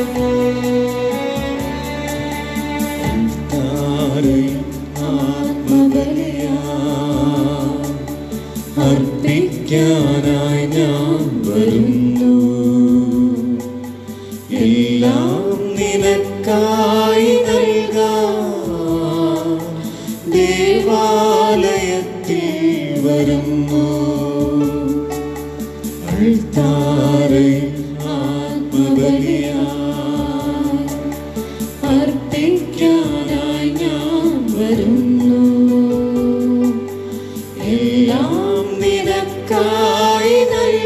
താരയിൽ ആത്മബലിയാ അർപ്പിക്കാനായി ഞാൻ വരുന്നു എല്ലാം നിനക്കായി നൽകാം ദേവാലയത്തിൽ വരുന്നു അൾത്താരയിൽ ആത്മബലിയായി അർപ്പിക്കാനായി ഞാൻ വരുന്നു എല്ലാം നിനക്കായി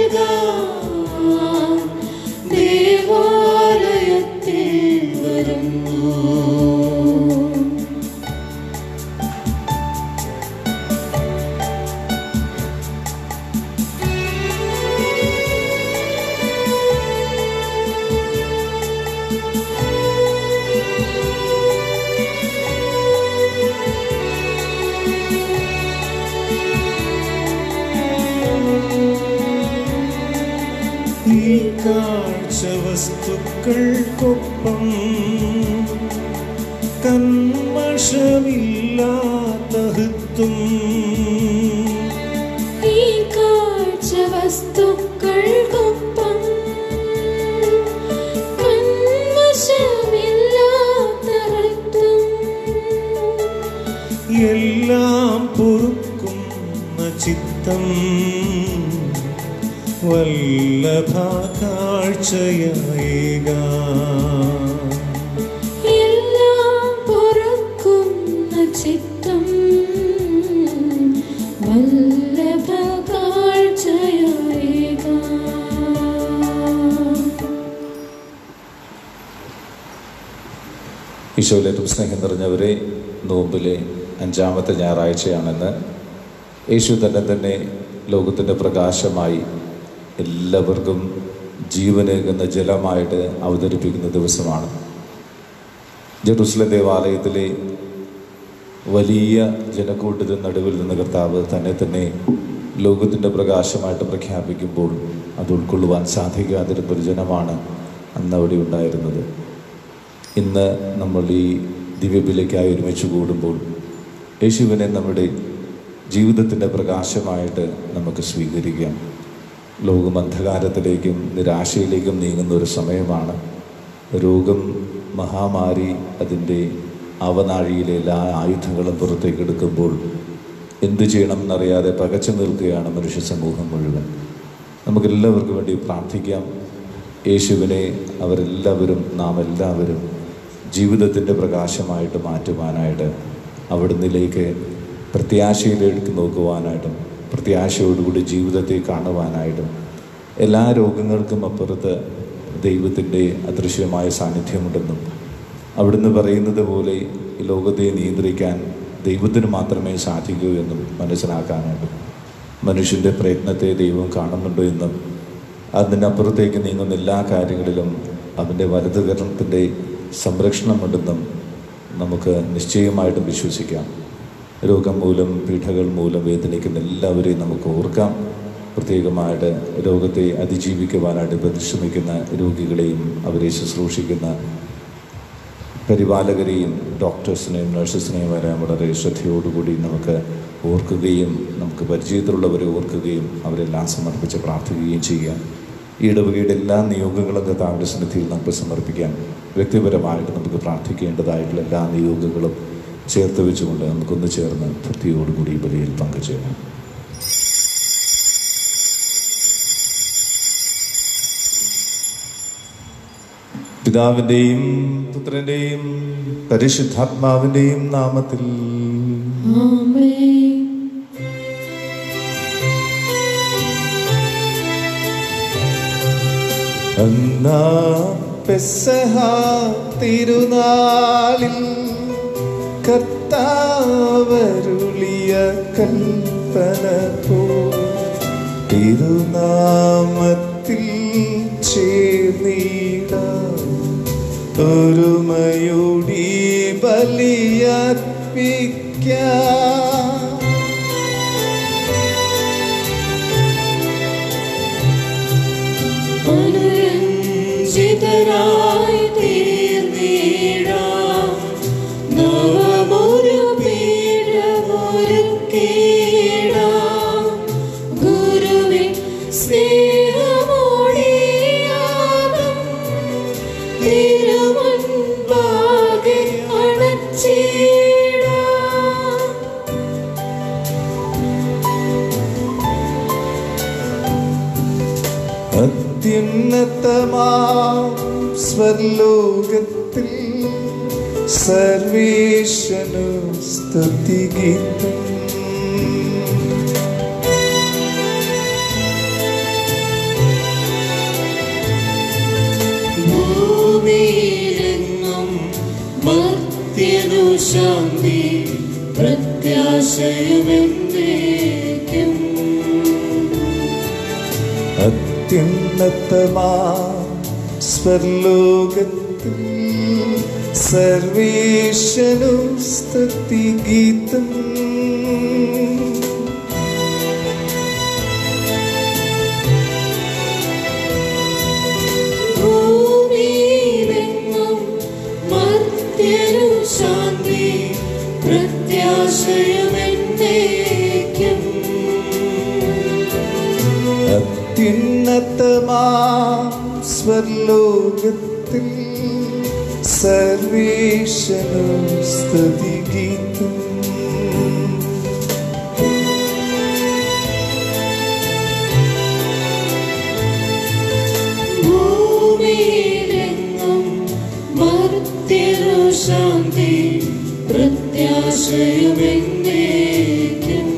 നൽകാം ദേവാലയത്തിൽ വരുന്നു ഈ കാഴ്ച വസ്തുക്കൾക്കൊപ്പം കന്മഷമില്ലാത്ത ഹൃത്തും ഈ കാഴ്ച വസ്തുക്കൾക്കൊപ്പം കന്മഷമില്ലാത്ത രക്തം എല്ലാം പൊറുക്കുന്ന ചിത്തം വല്ലഭ കാഴ്ചയായേക എല്ലാം പൊറുക്കുന്ന ചിത്തം വല്ലഭ കാഴ്ചയായേക ഈശോയിലേറ്റവും സ്നേഹം നിറഞ്ഞവരെ നോമ്പിലെ അഞ്ചാമത്തെ ഞായറാഴ്ചയാണെന്ന് യേശു തന്നെ തന്നെ ലോകത്തിൻ്റെ പ്രകാശമായി എല്ലാവർക്കും ജീവനേകുന്ന ജലമായിട്ട് അവതരിപ്പിക്കുന്ന ദിവസമാണ് ജെറുസലം ദേവാലയത്തിലെ വലിയ ജനക്കൂട്ടത്തിന് നടുവിൽ നിന്ന് കർത്താവ് തന്നെ തന്നെ ലോകത്തിൻ്റെ പ്രകാശമായിട്ട് പ്രഖ്യാപിക്കുമ്പോൾ അത് ഉൾക്കൊള്ളുവാൻ സാധിക്കാതിരുന്ന ഒരു ജനമാണ് അന്ന് അവിടെ ഉണ്ടായിരുന്നത് ഇന്ന് നമ്മൾ ഈ ദിവ്യബിലേക്കായി ഒരുമിച്ച് കൂടുമ്പോൾ യേശുവിനെ നമ്മുടെ ജീവിതത്തിൻ്റെ പ്രകാശമായിട്ട് നമുക്ക് സ്വീകരിക്കാം ലോകം അന്ധകാരത്തിലേക്കും നിരാശയിലേക്കും നീങ്ങുന്ന ഒരു സമയമാണ് രോഗം മഹാമാരി അതിൻ്റെ അവനാഴിയിലെ എല്ലാ ആയുധങ്ങളും പുറത്തേക്ക് എടുക്കുമ്പോൾ എന്തു ചെയ്യണം എന്നറിയാതെ പകച്ചു നിൽക്കുകയാണ് മനുഷ്യ സമൂഹം മുഴുവൻ നമുക്കെല്ലാവർക്കും വേണ്ടി പ്രാർത്ഥിക്കാം യേശുവിനെ അവരെല്ലാവരും നാം എല്ലാവരും ജീവിതത്തിൻ്റെ പ്രകാശമായിട്ട് മാറ്റുവാനായിട്ട് അവിടുന്നിലേക്ക് പ്രത്യാശയിലേക്ക് നോക്കുവാനായിട്ടും പ്രത്യാശയോടുകൂടി ജീവിതത്തെ കാണുവാനായിട്ടും എല്ലാ രോഗങ്ങൾക്കും അപ്പുറത്ത് ദൈവത്തിൻ്റെ അദൃശ്യമായ സാന്നിധ്യമുണ്ടെന്നും അവിടുന്ന് പറയുന്നത് പോലെ ഈ ലോകത്തെ നിയന്ത്രിക്കാൻ ദൈവത്തിന് മാത്രമേ സാധിക്കൂ എന്നും മനസ്സിലാക്കാനായിട്ടും മനുഷ്യൻ്റെ പ്രയത്നത്തെ ദൈവം കാണുന്നുണ്ടോ എന്നും അതിനപ്പുറത്തേക്ക് നീങ്ങുന്ന എല്ലാ കാര്യങ്ങളിലും അവൻ്റെ വലതുകരണത്തിൻ്റെ സംരക്ഷണമുണ്ടെന്നും നമുക്ക് നിശ്ചയമായിട്ടും വിശ്വസിക്കാം രോഗം മൂലം പീഠകൾ മൂലം വേദനിക്കുന്ന എല്ലാവരെയും നമുക്ക് ഓർക്കാം പ്രത്യേകമായിട്ട് രോഗത്തെ അതിജീവിക്കുവാനായിട്ട് പരിശ്രമിക്കുന്ന രോഗികളെയും അവരെ ശുശ്രൂഷിക്കുന്ന പരിപാലകരെയും ഡോക്ടേഴ്സിനെയും നഴ്സസിനെയും വരാൻ വളരെ ശ്രദ്ധയോടുകൂടി നമുക്ക് ഓർക്കുകയും നമുക്ക് പരിചയത്തിലുള്ളവരെ ഓർക്കുകയും അവരെല്ലാം സമർപ്പിച്ച് പ്രാർത്ഥിക്കുകയും ചെയ്യാം ഈ ഇടവകയുടെ എല്ലാ നിയോഗങ്ങളും കർത്താവിൻ്റെ സന്നിധിയിൽ നമുക്ക് സമർപ്പിക്കാം വ്യക്തിപരമായിട്ട് നമുക്ക് പ്രാർത്ഥിക്കേണ്ടതായിട്ടുള്ള എല്ലാ നിയോഗങ്ങളും ചേർത്ത് വെച്ചുകൊണ്ട് നമുക്കൊന്ന് ചേർന്ന് ഭക്തിയോടുകൂടി ഈ ബലിയിൽ പങ്കുചേരാം പിതാവിൻ്റെയും പുത്രൻ്റെയും പരിശുദ്ധാത്മാവിൻ്റെയും നാമത്തിൽ ആമേൻ അന്നാ പെസഹ തിരുനാളിൽ കർത്താവരുളിയ കൽപ്പന പോ തിരുനാമത്തിൽ ചേർന്നിടാം ഒരുമയോടി ബലിയർപ്പിക്കാം അനുരഞ്ജിതരായി തീർന്നിടാം നവമൊരു പീഠമൊരുക്കിടാം ഗുരുവിൻ സ്നേഹമോടിയാകും തിരുമുൻപാകെ അണച്ചിടാം അത്യുന്നതമാം സ്വർലോകത്തിൽ സർവേശനു സ്തുതിഗീതം ഭൂമിയിലെങ്ങും മർത്യനു ശാന്തി പ്രത്യാശയുമെന്നേക്കും അത്യുന്നതമാം സ്വർലോകത്തിൽ സർവേശനു സ്തുതിഗീതം ഭൂമിയിലെങ്ങും മർത്യനു ശാന്തി പ്രത്യാശയുമെന്നേക്കും അത്യുന്നതമാം സ്വർലോകത്തിൽ സർവേശനു സ്തുതിഗീതം ഭൂമിയിലെങ്ങും മർത്യനു ശാന്തി പ്രത്യാശയുമെന്നേക്കും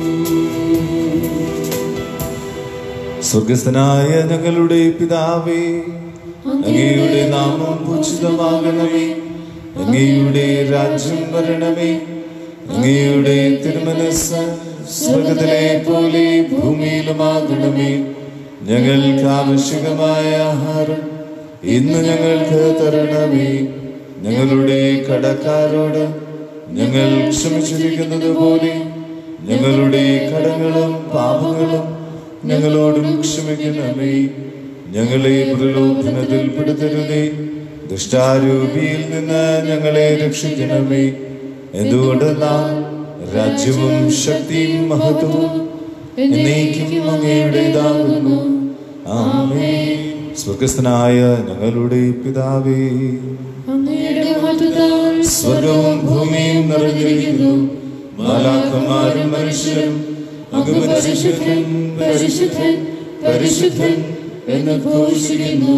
സ്വർഗസ്ഥനായ ഞങ്ങളുടെ പിതാവേ അങ്ങയുടെ നാമം പൂജിതമാകണമേ അങ്ങയുടെ രാജ്യം വരണമേ അങ്ങയുടെ തിരുമനസ് സ്വർഗത്തിലെ പോലെ ഭൂമിയിലുമാകണമേ ഞങ്ങൾക്ക് ആവശ്യകമായ ആഹാരം ഇന്ന് ഞങ്ങൾക്ക് തരണമേ ഞങ്ങളുടെ കടക്കാരോട് ഞങ്ങൾ ക്ഷമിച്ചിരിക്കുന്നത് പോലെ ഞങ്ങളുടെ കടങ്ങളും പാപങ്ങളും ഞങ്ങളോടും ക്ഷമിക്കണമേ ഞങ്ങളെ പ്രലോഭനത്തിൽ പെടുത്തരുതേ ദുഷ്ടാരൂപിയിൽ നിന്ന് ഞങ്ങളെ രക്ഷിക്കണമേ എന്തുകൊണ്ടെന്നാൽ രാജ്യവും ശക്തിയും മഹത്വവും എന്നേക്കും അങ്ങയുടേതാകുന്നു ആമേ സ്വർഗസ്ഥനായ ഞങ്ങളുടെ പിതാവേ അങ്ങയുടെ മഹത്വത്താൽ സ്വർഗവും ഭൂമിയും നിറഞ്ഞിരിക്കുന്നു മാലാക്കന്മാരും മനുഷ്യരും അങ്ങ് പരിശുദ്ധൻ പരിശുദ്ധൻ പരിശുദ്ധൻ എന്ന് ഘോഷിക്കുന്നു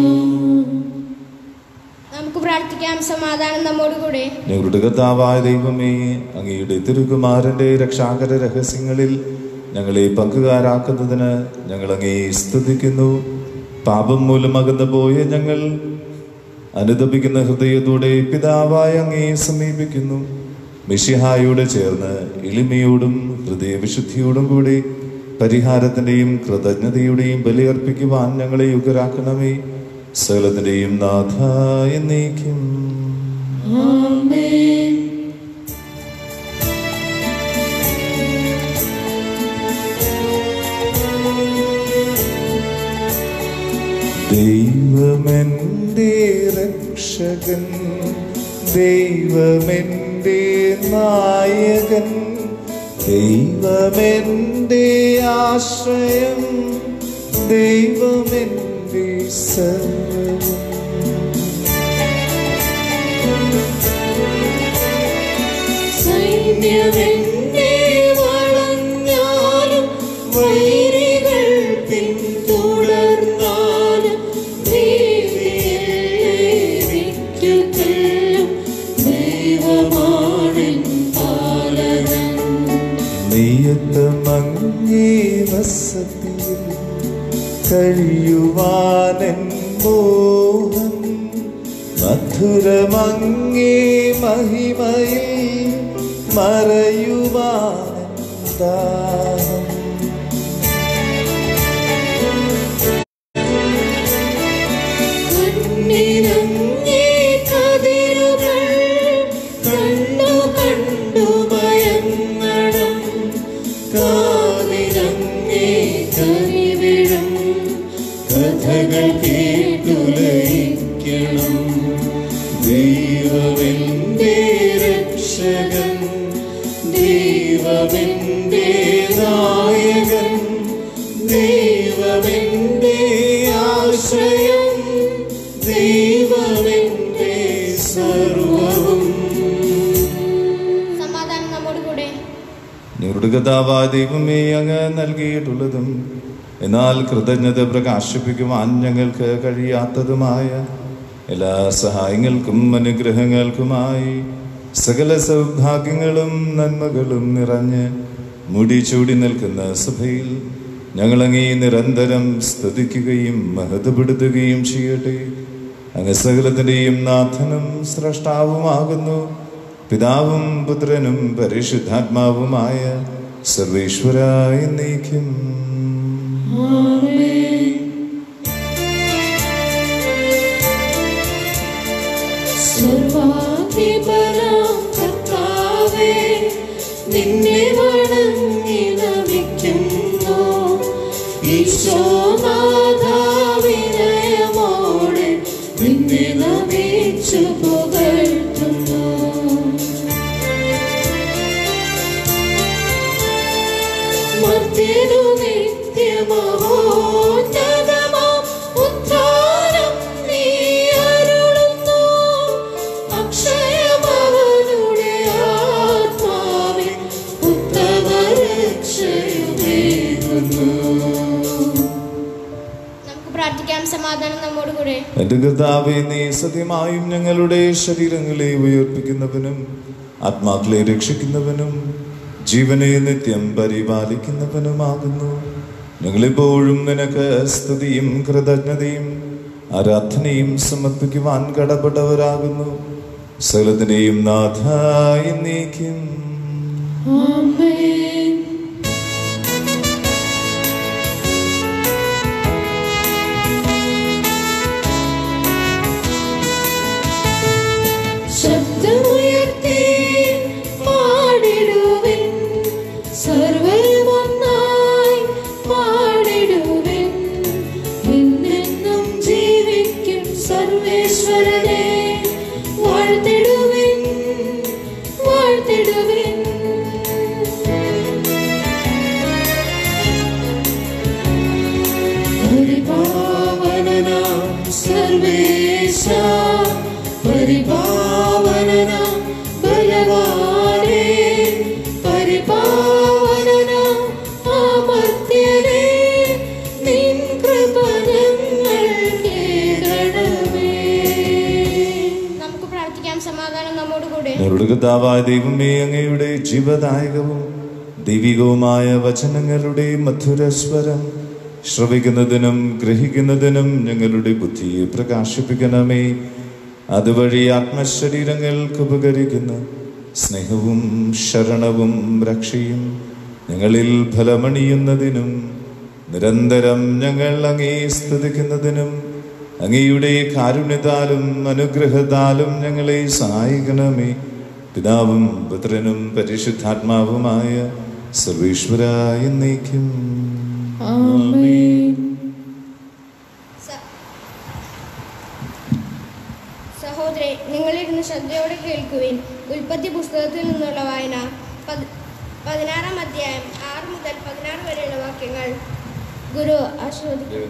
നമുക്ക് പ്രാർത്ഥിക്കാം സമാധാനം നമ്മോടുകൂടെ ഞങ്ങളുടെ കർത്താവായ ദൈവമേ അങ്ങയുടെ തിരുകുമാരന്റെ രക്ഷാകര രഹസ്യങ്ങളിൽ ഞങ്ങളെ പങ്കുകാരാക്കുന്നതിന് ഞങ്ങൾ അങ്ങേ സ്തുതിക്കുന്നു പാപം മൂലം അകന്നു പോയ ഞങ്ങൾ അനുദപിക്കുന്ന ഹൃദയത്തോടെ പിതാവായ അങ്ങേ സമീപിക്കുന്നു മിഷിഹായോട് ചേർന്ന് എളിമയോടും ഹൃദയവിശുദ്ധിയോടും കൂടി പരിഹാരത്തിന്റെയും കൃതജ്ഞതയുടെയും ബലിയർപ്പിക്കുവാൻ ഞങ്ങളെ യുഗരാക്കണമേ സകലത്തിന്റെയും നാഥ എന്നേക്കും ആമേൻ ദൈവമെന്റെ രക്ഷകൻ ദൈവമെന്റെ നായകൻ ദൈവമെന്റെ ആശ്രയം ദൈവമെന്റെ സർവം സൈന്യമെന്നെ വളഞ്ഞാലും വൈരികൾ പിന്തുടർന്നാലും ദേവിയെല്ലാം ദൈവമാണിൻ പാലകൻ നിയതമങ്ങേ വസതിയിൽ കഴിയുവാനൻ മോഹം മധുരമങ്ങേ മഹിമയിൽ മറയുവാനൻ ദാഹം കണ്ണിനങ്ങേ കതിരുകൾ കണ്ണു കണ്ടു ഭയങ്ങണം കാതിനങ്ങേ കരിവിഴും കഥകൾ കേട്ടുലയിക്കണം ദൈവമെന്റെ സർവവും സമാധാനം നമ്മോട് കൂടെ ഞങ്ങളുടെ കഥാവായ ദൈവമേ അങ്ങ് നൽകിയിട്ടുള്ളതും എന്നാൽ കൃതജ്ഞത പ്രകാശിപ്പിക്കുവാൻ ഞങ്ങൾക്ക് കഴിയാത്തതുമായ എല്ലാ സഹായങ്ങൾക്കും അനുഗ്രഹങ്ങൾക്കുമായി സകല സൗഭാഗ്യങ്ങളും നന്മകളും നിറഞ്ഞ് മുടി ചൂടി നിൽക്കുന്ന സഭയിൽ ഞങ്ങളങ്ങേ നിരന്തരം സ്തുതിക്കുകയും മഹത്വപ്പെടുത്തുകയും ചെയ്യട്ടെ അങ്ങ് സകലത്തിൻ്റെയും നാഥനും സ്രഷ്ടാവുമാകുന്നു പിതാവും പുത്രനും പരിശുദ്ധാത്മാവുമായ സർവേശ്വരായ നീക്കും സർവാധിപനാം കർത്താവേ, നിന്നെ വണങ്ങി നമിക്കുന്നു ഈശോനാഥാവിനയമോടെ നിന്നെ നമിച്ചു പുകഴ്ത്തുന്നു മർത്യനു നിത്യമഹോന്നതമാം ഉദ്ധാനം നീ അരുളുന്നു. അക്ഷയമവനുടെ ആത്മാവിൽ ഉത്തമരക്ഷയുമേകുന്നു. നമുക്ക് പ്രാർത്ഥിക്കാം സമാധാനം നമ്മോട് കൂടെ എന്റെ കർത്താവെ നീ സത്യമായും ഞങ്ങളുടെ ശരീരങ്ങളെ ഉയർപ്പിക്കുന്നവനും ആത്മാക്കളെ രക്ഷിക്കുന്നവനും ജീവനെ നിത്യം പരിപാലിക്കുന്നവനുമാകുന്നു ഞങ്ങളെപ്പോഴും നിനക്ക് സ്തുതിയും കൃതജ്ഞതയും ആരാധനയും സമർപ്പിക്കുവാൻ കടപ്പെട്ടവരാകുന്നു സകലത്തിനെയും നാഥായി നീക്കും ആമേൻ. ശബ്ദമുയർത്തി പാടിടുവിൻ സർവരും ഒന്നായി പാടിടുവിൻ എന്നെന്നും ജീവിക്കും സർവേശ്വരനെ വാഴ്ത്തിടുവിൻ വാഴ്ത്തിടുവിൻ പരിപാവനനാം സർവേശ പരിപാവനനാം ബലവാനേ പരിപാവനനാം അമർത്യനേ നിൻ കൃപ ഞങ്ങൾ കേൾക്കണമേ നമുക്ക് പ്രാർത്ഥിക്കാം സമാധാനം നമ്മോട് കൂടെ ഞങ്ങളുടെ കർത്താവായ ദൈവമേ അങ്ങയുടെ ജീവദായകവും ദൈവികവുമായ വചനങ്ങളുടെ മധുരസ്വരം ശ്രവിക്കുന്നതിനും ഗ്രഹിക്കുന്നതിനും ഞങ്ങളുടെ ബുദ്ധിയെ പ്രകാശിപ്പിക്കണമേ അതുവഴി ആത്മശരീരങ്ങൾക്ക് ഉപകരിക്കുന്ന സ്നേഹവും ശരണവും രക്ഷയും ഞങ്ങളിൽ ഫലമണിയുന്നതിനും നിരന്തരം ഞങ്ങൾ അങ്ങേ സ്തുതിക്കുന്നതിനും അങ്ങയുടെ കാരുണ്യത്താലും അനുഗ്രഹത്താലും ഞങ്ങളെ സഹായിക്കണമേ പിതാവും പുത്രനും പരിശുദ്ധാത്മാവുമായ സർവേശ്വരായ നീക്കും ആമേൻ സ- സഹോദരെ നിങ്ങളിരുന്ന് ശ്രദ്ധയോടെ കേൾക്കുവിൻ ഉൽപ്പത്തി പുസ്തകത്തിൽ നിന്നുള്ള വായന പത്- പതിനാറാം അധ്യായം ആറ് മുതൽ പതിനാറ് വരെയുള്ള വാക്യങ്ങൾ ഗുരു ആസ്വദിക്കും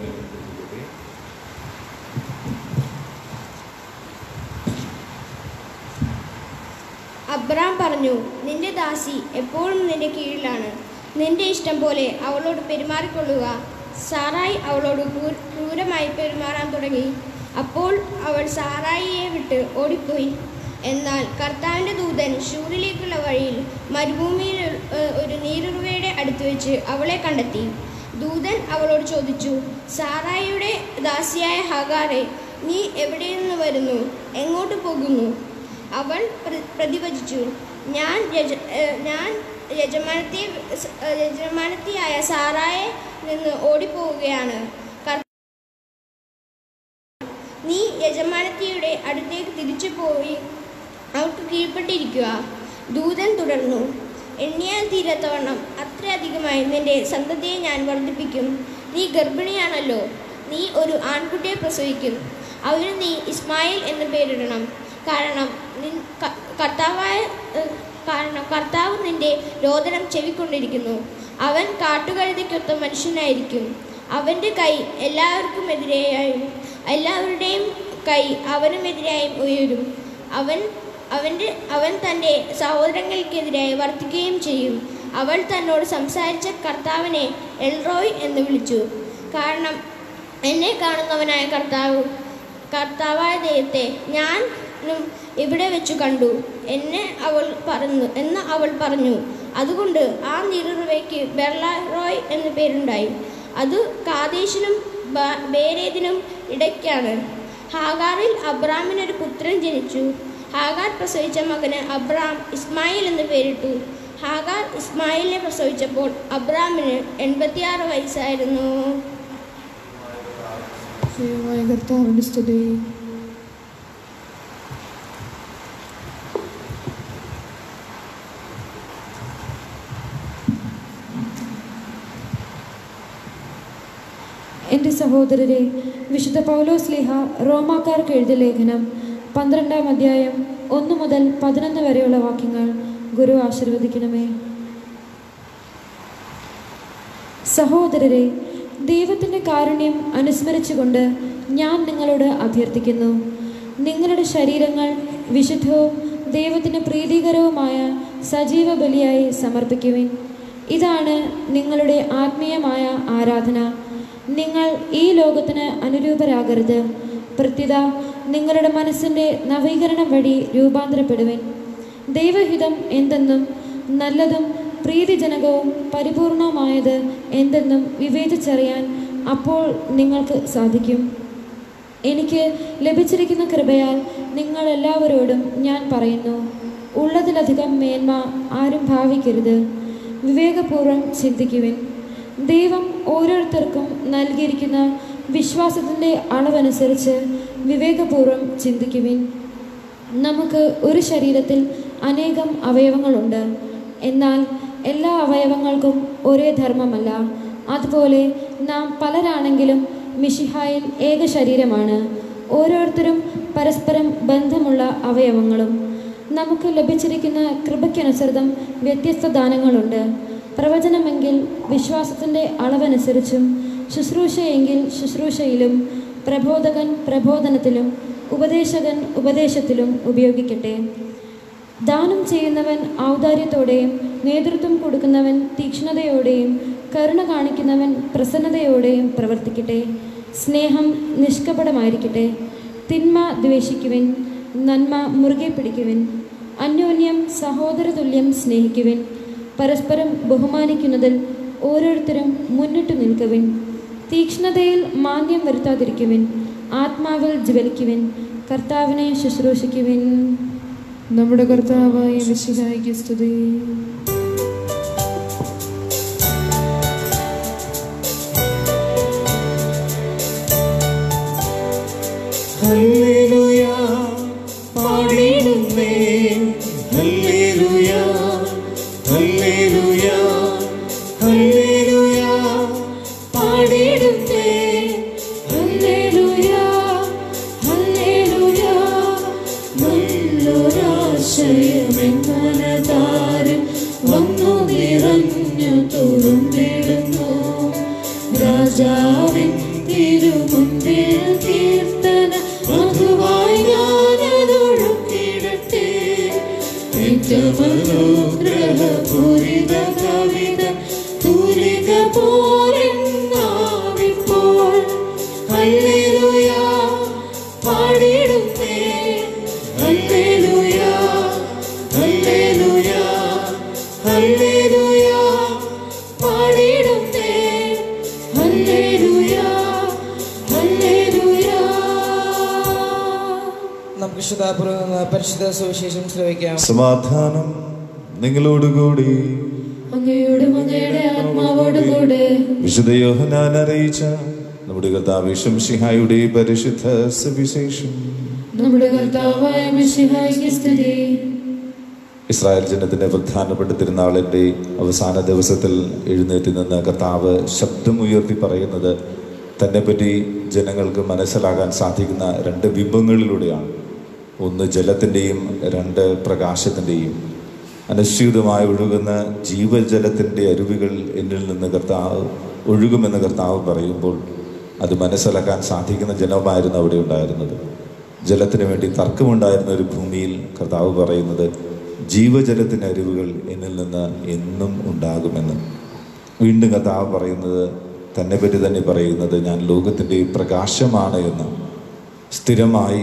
അബ്രാം പറഞ്ഞു നിന്റെ ദാസി എപ്പോഴും നിന്റെ കീഴിലാണ് നിന്റെ ഇഷ്ടം പോലെ അവളോട് പെരുമാറിക്കൊള്ളുക സാറായി അവളോട് ക്രൂ- ക്രൂരമായി പെരുമാറാൻ തുടങ്ങി അപ്പോൾ അവൾ സാറായിയെ വിട്ട് ഓടിപ്പോയി എന്നാൽ കർത്താവിൻ്റെ ദൂതൻ ഷൂറിലേക്കുള്ള വഴിയിൽ മരുഭൂമിയിൽ ഏഹ്, ഒരു നീരുറവയുടെ അടുത്ത് വെച്ച് അവളെ കണ്ടെത്തി ദൂതൻ അവളോട് ചോദിച്ചു സാറായിയുടെ ദാസിയായ ഹഗാറെ നീ എവിടെ നിന്ന് വരുന്നു എങ്ങോട്ട് പോകുന്നു അവൾ പ്ര- പ്രതിവചിച്ചു ഞാൻ യജ ഏഹ് ഞാൻ യജമാനത്തെ ഏഹ് യജമാനത്തിയായ സാറായെ നിന്ന് ഓടിപ്പോവുകയാണ് കർ- നീ യജമാനത്തിയുടെ അടുത്തേക്ക് തിരിച്ചു പോയി അവൾക്ക് കീഴ്പ്പെട്ടിരിക്കുക ദൂതൻ തുടർന്നു എണ്ണിയാൽ തീരാത്തവണ്ണം അത്രയധികമായി നിന്റെ സന്തതിയെ ഞാൻ വർദ്ധിപ്പിക്കും നീ ഗർഭിണിയാണല്ലോ നീ ഒരു ആൺകുട്ടിയെ പ്രസവിക്കും അവന് നീ ഇസ്മായിൽ എന്ന് പേരിടണം കാരണം നിൻ ക- കർത്താവായ ഏഹ്, കാരണം കർത്താവ് നിന്റെ രോദനം ചെവിക്കൊണ്ടിരിക്കുന്നു അവൻ കാട്ടുകഴുതയ്ക്കൊത്ത മനുഷ്യനായിരിക്കും അവൻ്റെ കൈ എല്ലാവർക്കും എതിരെയായും എല്ലാവരുടെയും കൈ അവനുമെതിരായും ഉയരും അവൻ അവൻ്റെ അവൻ തൻ്റെ സഹോദരങ്ങൾക്കെതിരായി വർത്തിക്കുകയും ചെയ്യും അവൾ തന്നോട് സംസാരിച്ച കർത്താവിനെ എൽറോയ് എന്ന് വിളിച്ചു കാരണം എന്നെ കാണുന്നവനായ കർത്താവ് കർത്താവായ ദൈവത്തെ ഞാൻ ഇവിടെ വെച്ചു കണ്ടു എന്നെ അവൾ പറഞ്ഞു എന്ന് അവൾ പറഞ്ഞു അതുകൊണ്ട് ആ നീറുവയ്ക്ക് ബെർലാറോയ് എന്ന് പേരുണ്ടായി അത് കാദേശിനും ബ- ബേരേദിനും ഇടയ്ക്കാണ് ഹാഗാറിൽ അബ്രാമിനൊരു പുത്രൻ ജനിച്ചു ഹാഗാർ പ്രസവിച്ച മകന് അബ്രാം ഇസ്മായിൽ എന്ന് പേരിട്ടു ഹാഗാർ ഇസ്മായിലിനെ പ്രസവിച്ചപ്പോൾ അബ്രാമിന് എൺപത്തിയാറ് വയസ്സായിരുന്നു ദൈവമായ കർത്താവിൻ്റെ സ്തുതി എൻ്റെ സഹോദരരെ വിശുദ്ധ പൗലോസ് ലിഹ റോമാക്കാർക്ക് എഴുതിയ ലേഖനം പന്ത്രണ്ടാം അധ്യായം ഒന്ന് മുതൽ പതിനൊന്ന് വരെയുള്ള വാക്യങ്ങൾ ഗുരു ആശീർവദിക്കണമേ സഹോദരരെ ദൈവത്തിൻ്റെ കാരുണ്യം അനുസ്മരിച്ചുകൊണ്ട് ഞാൻ നിങ്ങളോട് അഭ്യർത്ഥിക്കുന്നു നിങ്ങളുടെ ശരീരങ്ങൾ വിശുദ്ധവും ദൈവത്തിന് പ്രീതികരവുമായ സജീവ ബലിയായി സമർപ്പിക്കുവിൻ ഇതാണ് നിങ്ങളുടെ ആത്മീയമായ ആരാധന നിങ്ങൾ ഈ ലോകത്തിന് അനുരൂപരാകരുത് പ്രത്യുത നിങ്ങളുടെ മനസ്സിൻ്റെ നവീകരണം വഴി രൂപാന്തരപ്പെടുവിൻ ദൈവഹിതം എന്തെന്നും നല്ലതും പ്രീതിജനകവും പരിപൂർണവുമായത് എന്തെന്നും വിവേചിച്ചറിയാൻ അപ്പോൾ നിങ്ങൾക്ക് സാധിക്കും എനിക്ക് ലഭിച്ചിരിക്കുന്ന കൃപയാൽ നിങ്ങൾ എല്ലാവരോടും ഞാൻ പറയുന്നു ഉള്ളതിലധികം മേന്മ ആരും ഭാവിക്കരുത് വിവേകപൂർവ്വം ചിന്തിക്കുവിൻ ദൈവം ഓരോരുത്തർക്കും നൽകിയിരിക്കുന്ന വിശ്വാസത്തിൻ്റെ അളവനുസരിച്ച് വിവേകപൂർവ്വം ചിന്തിക്കുവിൻ നമുക്ക് ഒരു ശരീരത്തിൽ അനേകം അവയവങ്ങളുണ്ട് എന്നാൽ എല്ലാ അവയവങ്ങൾക്കും ഒരേ ധർമ്മമല്ല അതുപോലെ നാം പലരാണെങ്കിലും മിഷിഹായിൽ ഏക ശരീരമാണ് ഓരോരുത്തരും പരസ്പരം ബന്ധമുള്ള അവയവങ്ങളും നമുക്ക് ലഭിച്ചിരിക്കുന്ന കൃപയ്ക്കനുസൃതം വ്യത്യസ്ത ദാനങ്ങളുണ്ട് പ്രവചനമെങ്കിൽ വിശ്വാസത്തിൻ്റെ അളവനുസരിച്ചും ശുശ്രൂഷയെങ്കിൽ ശുശ്രൂഷയിലും പ്രബോധകൻ പ്രബോധനത്തിലും ഉപദേശകൻ ഉപദേശത്തിലും ഉപയോഗിക്കട്ടെ ദാനം ചെയ്യുന്നവൻ ഔദാര്യത്തോടെയും നേതൃത്വം കൊടുക്കുന്നവൻ തീക്ഷ്ണതയോടെയും കരുണ കാണിക്കുന്നവൻ പ്രസന്നതയോടെയും പ്രവർത്തിക്കട്ടെ സ്നേഹം നിഷ്കപടമായിരിക്കട്ടെ തിന്മ ദ്വേഷിക്കുവിൻ നന്മ മുറുകെ പിടിക്കുവിൻ അന്യോന്യം സഹോദരതുല്യം സ്നേഹിക്കുവിൻ പരസ്പരം ബഹുമാനിക്കുന്നതിൽ ഓരോരുത്തരും മുന്നിട്ടു നിൽക്കുവിൻ തീക്ഷ്ണതയിൽ മാന്ദ്യം വരുത്താതിരിക്കുവിൻ ആത്മാവിൽ ജ്വലിക്കുവിൻ കർത്താവിനെ ശുശ്രൂഷിക്കുവിൻ നമ്മുടെ കർത്താവായ മിശിഹായ്ക്ക് സ്തുതി ഹല്ലേലൂയ പാടിടുന്നേ ഹല്ലേലൂയ ഹല്ലേലൂയ ഹല്ലേലൂയ പാടിടുന്നേ ഹല്ലേലൂയ ഹല്ലേലൂയ നല്ലൊരാശയമെന്നതാരും വന്നു നിറഞ്ഞു തുറന്നിടുന്നു രാജാവിൻ തിരുമുൻപിൽ കീർത്തന മധുവായി ഞാനതൊഴുക്കിടട്ടെ നിത്യമനുഗ്രഹപൂരിത കവിത തൂലിക പോരെന്നാവിപ്പോൾ ഹല്ലേലൂയ പാടിടുന്നേ ഹല്ലേലൂയ ഹല്ലേലൂയ ഹല്ലേലൂയ പാടിടുന്നേ ഹല്ലേലൂയ ഹല്ലേലൂയ നമുക്ക് ശ്രദ്ധാപൂർവ്വം നിന്ന് പരിശുദ്ധ സുവിശേഷം ശ്രവിക്കാം സമാധാനം നിങ്ങളോടുകൂടി അങ്ങയോടും അങ്ങയുടെ ആത്മാവോടും കൂടെ വിശുദ്ധ യോഹനാൻ അറിയിച്ച നമ്മുടെ കർത്താവിഷം സിഹായുടെ പരിശുദ്ധ സുവിശേഷം നമ്മുടെ കർത്താവായ മിശിഹായ്ക്ക് സ്തുതി ഇസ്രായേൽ ജനത്തിന്റെ പ്രധാനപ്പെട്ട തിരുനാളിൻ്റെ അവസാന ദിവസത്തിൽ എഴുന്നേറ്റ് നിന്ന് കർത്താവ് ശബ്ദമുയർത്തി പറയുന്നത് തന്നെപ്പറ്റി ജനങ്ങൾക്ക് മനസ്സിലാകാൻ സാധിക്കുന്ന രണ്ട് ബിംബങ്ങളിലൂടെയാണ് ഒന്ന് ജലത്തിൻ്റെയും രണ്ട് പ്രകാശത്തിൻ്റെയും അനിശ്ചിതമായി ഒഴുകുന്ന ജീവജലത്തിൻ്റെ അരുവികൾ എന്നിൽ നിന്ന് കർത്താവ് ഒഴുകുമെന്ന് കർത്താവ് പറയുമ്പോൾ അത് മനസ്സിലാക്കാൻ സാധിക്കുന്ന ജനമായിരുന്നു അവിടെ ഉണ്ടായിരുന്നത് ജലത്തിന് വേണ്ടി തർക്കമുണ്ടായിരുന്ന ഒരു ഭൂമിയിൽ കർത്താവ് പറയുന്നത് ജീവജലത്തിൻ്റെ അരിവുകൾ എന്നിൽ നിന്ന് എന്നും ഉണ്ടാകുമെന്ന് വീണ്ടും കർത്താവ് പറയുന്നത് തന്നെ പറ്റി തന്നെ പറയുന്നത് ഞാൻ ലോകത്തിൻ്റെ പ്രകാശമാണ് എന്ന് സ്ഥിരമായി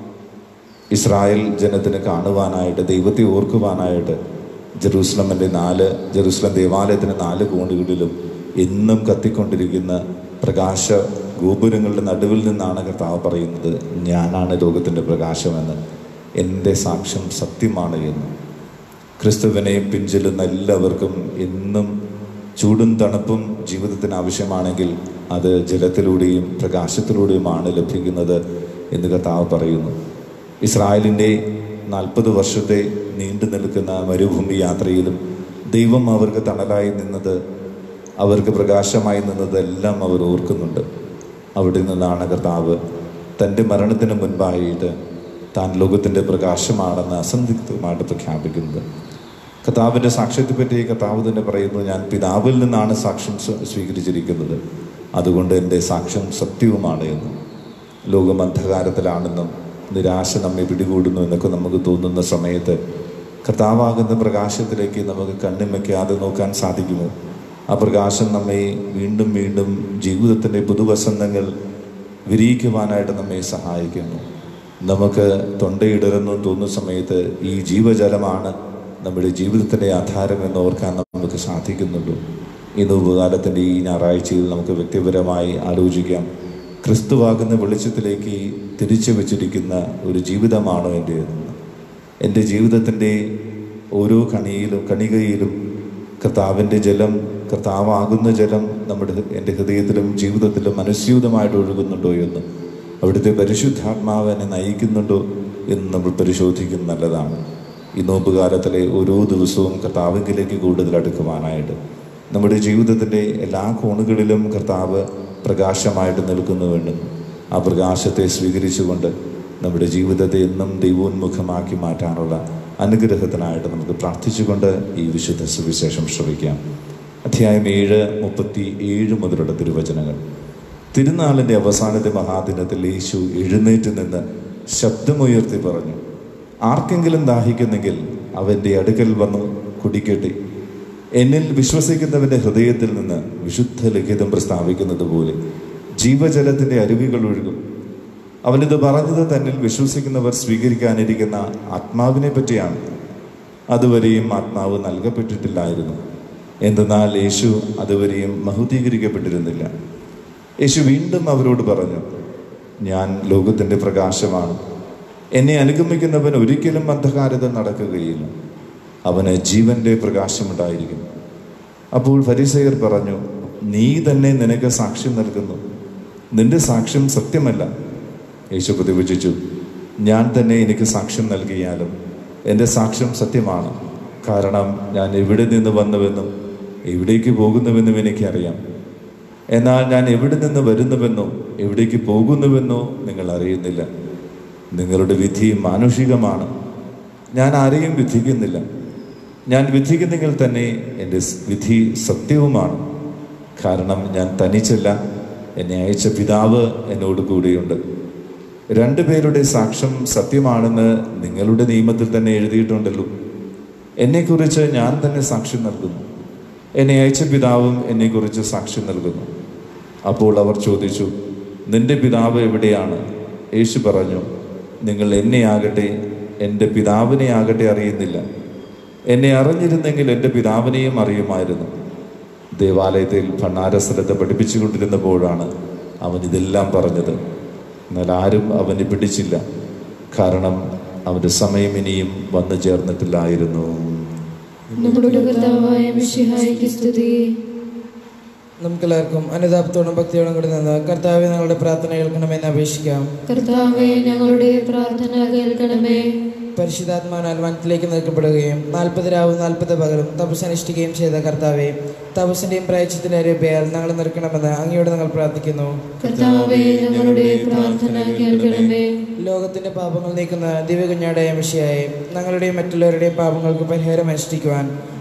ഇസ്രായേൽ ജനത്തിന് കാണുവാനായിട്ട് ദൈവത്തെ ഓർക്കുവാനായിട്ട് ജെറൂസലമിൻ്റെ നാല് ജെറൂസലം ദേവാലയത്തിൻ്റെ നാല് കോണുകളിലും എന്നും കത്തിക്കൊണ്ടിരിക്കുന്ന പ്രകാശ ഗോപുരങ്ങളുടെ നടുവിൽ നിന്നാണ് കർത്താവ് പറയുന്നത് ഞാനാണ് ലോകത്തിൻ്റെ പ്രകാശമെന്ന് എൻ്റെ സാക്ഷ്യം സത്യമാണ് എന്ന് ക്രിസ്തുവിനെ പിഞ്ചെല്ലുന്ന എല്ലാവർക്കും എന്നും ചൂടും തണുപ്പും ജീവിതത്തിന് ആവശ്യമാണെങ്കിൽ അത് ജലത്തിലൂടെയും പ്രകാശത്തിലൂടെയുമാണ് ലഭിക്കുന്നത് എന്ന് കർത്താവ് പറയുന്നു ഇസ്രായേലിൻ്റെ നാൽപ്പത് വർഷത്തെ നീണ്ടു നിൽക്കുന്ന മരുഭൂമി യാത്രയിലും ദൈവം അവർക്ക് തണലായി നിന്നത് അവർക്ക് പ്രകാശമായി നിന്നതെല്ലാം അവർ ഓർക്കുന്നുണ്ട് അവിടെ നിന്നാണ് കർത്താവ് തൻ്റെ മരണത്തിന് മുൻപായിട്ട് താൻ ലോകത്തിൻ്റെ പ്രകാശമാണെന്ന് അസന്ധിഗ്ധമായിട്ട് പ്രഖ്യാപിക്കുന്നത് കർത്താവിൻ്റെ സാക്ഷ്യത്തെപ്പറ്റി കർത്താവ് തന്നെ പറയുന്നു ഞാൻ പിതാവിൽ നിന്നാണ് സാക്ഷ്യം സ്വ- സ്വീകരിച്ചിരിക്കുന്നത് അതുകൊണ്ട് എൻ്റെ സാക്ഷ്യം സത്യവുമാണ് എന്ന് ലോകം അന്ധകാരത്തിലാണെന്നും നിരാശ നമ്മെ പിടികൂടുന്നു എന്നൊക്കെ നമുക്ക് തോന്നുന്ന സമയത്ത് കർത്താവാകുന്ന പ്രകാശത്തിലേക്ക് നമുക്ക് കണ്ണിമയ്ക്കാതെ നോക്കാൻ സാധിക്കുമോ ആ പ്രകാശം നമ്മെ വീണ്ടും വീണ്ടും ജീവിതത്തിൻ്റെ പുതുവസന്തങ്ങൾ വിരിയിക്കുവാനായിട്ട് നമ്മെ സഹായിക്കുന്നു നമുക്ക് തൊണ്ടയിടരുന്നു തോന്നുന്ന സമയത്ത് ഈ ജീവജലമാണ് നമ്മുടെ ജീവിതത്തിൻ്റെ ആധാരം എന്ന് ഓർക്കാൻ നമുക്ക് സാധിക്കുന്നുള്ളൂ ഇന്ന് ഉപകാരത്തിൻ്റെ ഈ ഞായറാഴ്ചയിൽ നമുക്ക് വ്യക്തിപരമായി ആലോചിക്കാം ക്രിസ്തുവാകുന്ന വെളിച്ചത്തിലേക്ക് തിരിച്ചു വച്ചിരിക്കുന്ന ഒരു ജീവിതമാണോ എൻ്റേതെന്ന് എൻ്റെ ജീവിതത്തിൻ്റെ ഓരോ കണിയിലും കണികയിലും കർത്താവിൻ്റെ ജലം കർത്താവാകുന്ന ജലം നമ്മുടെ ഹൃ- എൻ്റെ ഹൃദയത്തിലും ജീവിതത്തിലും അനുസ്യൂതമായിട്ട് ഒഴുകുന്നുണ്ടോ എന്ന് അവിടുത്തെ പരിശുദ്ധാത്മാവ് എന്നെ നയിക്കുന്നുണ്ടോ എന്ന് നമ്മൾ പരിശോധിക്കുന്നത് നല്ലതാണ് ഈ നോമ്പുകാലത്തിലെ ഓരോ ദിവസവും കർത്താവിലേക്ക് കൂടുതൽ അടുക്കുവാനായിട്ട് നമ്മുടെ ജീവിതത്തിൻ്റെ എല്ലാ കോണുകളിലും കർത്താവ് പ്രകാശമായിട്ട് നിൽക്കുന്നുവെന്നും ആ പ്രകാശത്തെ സ്വീകരിച്ചുകൊണ്ട് നമ്മുടെ ജീവിതത്തെ എന്നും ദൈവോന്മുഖമാക്കി മാറ്റാനുള്ള അനുഗ്രഹത്തിനായിട്ട് നമുക്ക് പ്രാർത്ഥിച്ചുകൊണ്ട് ഈ വിശുദ്ധ സുവിശേഷം ശ്രവിക്കാം അധ്യായം ഏഴ് മുപ്പത്തി ഏഴ് മുതലുള്ള തിരുവചനങ്ങൾ തിരുനാളിൻ്റെ അവസാനത്തെ മഹാദിനത്തിൽ യേശു എഴുന്നേറ്റ് നിന്ന് ശബ്ദമുയർത്തി പറഞ്ഞു ആർക്കെങ്കിലും ദാഹിക്കുന്നെങ്കിൽ അവൻ്റെ അടുക്കൽ വന്നു കുടിക്കട്ടെ എന്നിൽ വിശ്വസിക്കുന്നവന്റെ ഹൃദയത്തിൽ നിന്ന് വിശുദ്ധ ലിഖിതം പ്രസ്താവിക്കുന്നത് പോലെ ജീവജലത്തിന്റെ അരുവികൾ ഒഴുകും അവനിത് പറഞ്ഞത് തന്നിൽ വിശ്വസിക്കുന്നവർ സ്വീകരിക്കാനിരിക്കുന്ന ആത്മാവിനെ പറ്റിയാണ് അതുവരെയും ആത്മാവ് നൽകപ്പെട്ടിട്ടില്ലായിരുന്നു എന്തെന്നാൽ യേശു അതുവരെയും മഹുദ്ധീകരിക്കപ്പെട്ടിരുന്നില്ല യേശു വീണ്ടും അവരോട് പറഞ്ഞു ഞാൻ ലോകത്തിൻ്റെ പ്രകാശമാണ് എന്നെ അനുഗമിക്കുന്നവൻ ഒരിക്കലും അന്ധകാരത്തിൽ നടക്കുകയില്ല അവന് ജീവന്റെ പ്രകാശമുണ്ടായിരിക്കും അപ്പോൾ ഫരിസയർ പറഞ്ഞു നീ തന്നെ നിനക്ക് സാക്ഷ്യം നൽകുന്നു നിന്റെ സാക്ഷ്യം സത്യമല്ല യേശു പ്രതിവചിച്ചു ഞാൻ തന്നെ എനിക്ക് സാക്ഷ്യം നൽകിയാലും എൻ്റെ സാക്ഷ്യം സത്യമാണ് കാരണം ഞാൻ എവിടെ നിന്ന് വന്നുവെന്നും എവിടേക്ക് പോകുന്നുവെന്നും എനിക്കറിയാം എന്നാൽ ഞാൻ എവിടെ നിന്ന് വരുന്നുവെന്നോ എവിടേക്ക് പോകുന്നുവെന്നോ നിങ്ങൾ അറിയുന്നില്ല നിങ്ങളുടെ വിധി മാനുഷികമാണ് ഞാൻ ആരെയും വിധിക്കുന്നില്ല ഞാൻ വിധിക്കുന്നെങ്കിൽ തന്നെ എൻ്റെ സ് വിധി സത്യവുമാണ് കാരണം ഞാൻ തനിച്ചല്ല എന്നെ അയച്ച പിതാവ് എന്നോട് കൂടെയുണ്ട് രണ്ടുപേരുടെ സാക്ഷ്യം സത്യമാണെന്ന് നിങ്ങളുടെ നിയമത്തിൽ തന്നെ എഴുതിയിട്ടുണ്ടല്ലോ എന്നെക്കുറിച്ച് ഞാൻ തന്നെ സാക്ഷ്യം നൽകുന്നു എന്നെ അയച്ച പിതാവും എന്നെക്കുറിച്ച് സാക്ഷ്യം നൽകുന്നു അപ്പോൾ അവർ ചോദിച്ചു നിന്റെ പിതാവ് എവിടെയാണ് യേശു പറഞ്ഞു നിങ്ങൾ എന്നെ ആകട്ടെ എൻ്റെ പിതാവിനെ ആകട്ടെ അറിയുന്നില്ല എന്നെ അറിഞ്ഞിരുന്നെങ്കിൽ എൻ്റെ പിതാവിനെയും അറിയുമായിരുന്നു ദേവാലയത്തിൽ ഭണ്ണാര സ്ഥലത്ത് പഠിപ്പിച്ചുകൊണ്ടിരുന്നപ്പോഴാണ് അവൻ ഇതെല്ലാം പറഞ്ഞത് എന്നാൽ ആരും അവനെ പിടിച്ചില്ല കാരണം അവൻ്റെ സമയം ഇനിയും വന്നു ചേർന്നിട്ടില്ലായിരുന്നു നമ്മുടെ കർത്താവായ മിശിഹായിക്ക് സ്തുതി നമുക്കെല്ലാവർക്കും അനുതാപത്തോടും ഭക്തിയോടും കൂടി നിന്ന് കർത്താവെ ഞങ്ങളുടെ പ്രാർത്ഥന കേൾക്കണമെന്ന് അപേക്ഷിക്കാം കർത്താവെ ഞങ്ങളുടെ പ്രാർത്ഥന കേൾക്കണമേ പരിശുദ്ധാത്മാവിനാൽ വനത്തിലേക്ക് നയിക്കപ്പെടുകയും നാൽപ്പത് രാവും നാൽപ്പത് പകലും തപസ് അനുഷ്ഠിക്കുകയും ചെയ്ത കർത്താവെ തപസ്സിന്റെയും പ്രായച്ചത്തിന്റെ അരൂപയാൽ ഞങ്ങൾ നിൽക്കണമെന്ന് അങ്ങയോട് ഞങ്ങൾ പ്രാർത്ഥിക്കുന്നു കർത്താവെ ഞങ്ങളുടെ പ്രാർത്ഥന കേൾക്കണമേ ലോകത്തിന്റെ പാപങ്ങൾ നീക്കുന്ന ദിവ്യകുഞ്ഞാടായ മിഷിയായി ഞങ്ങളുടെയും മറ്റുള്ളവരുടെയും പാപങ്ങൾക്ക് പരിഹാരം അനുഷ്ഠിക്കുവാൻ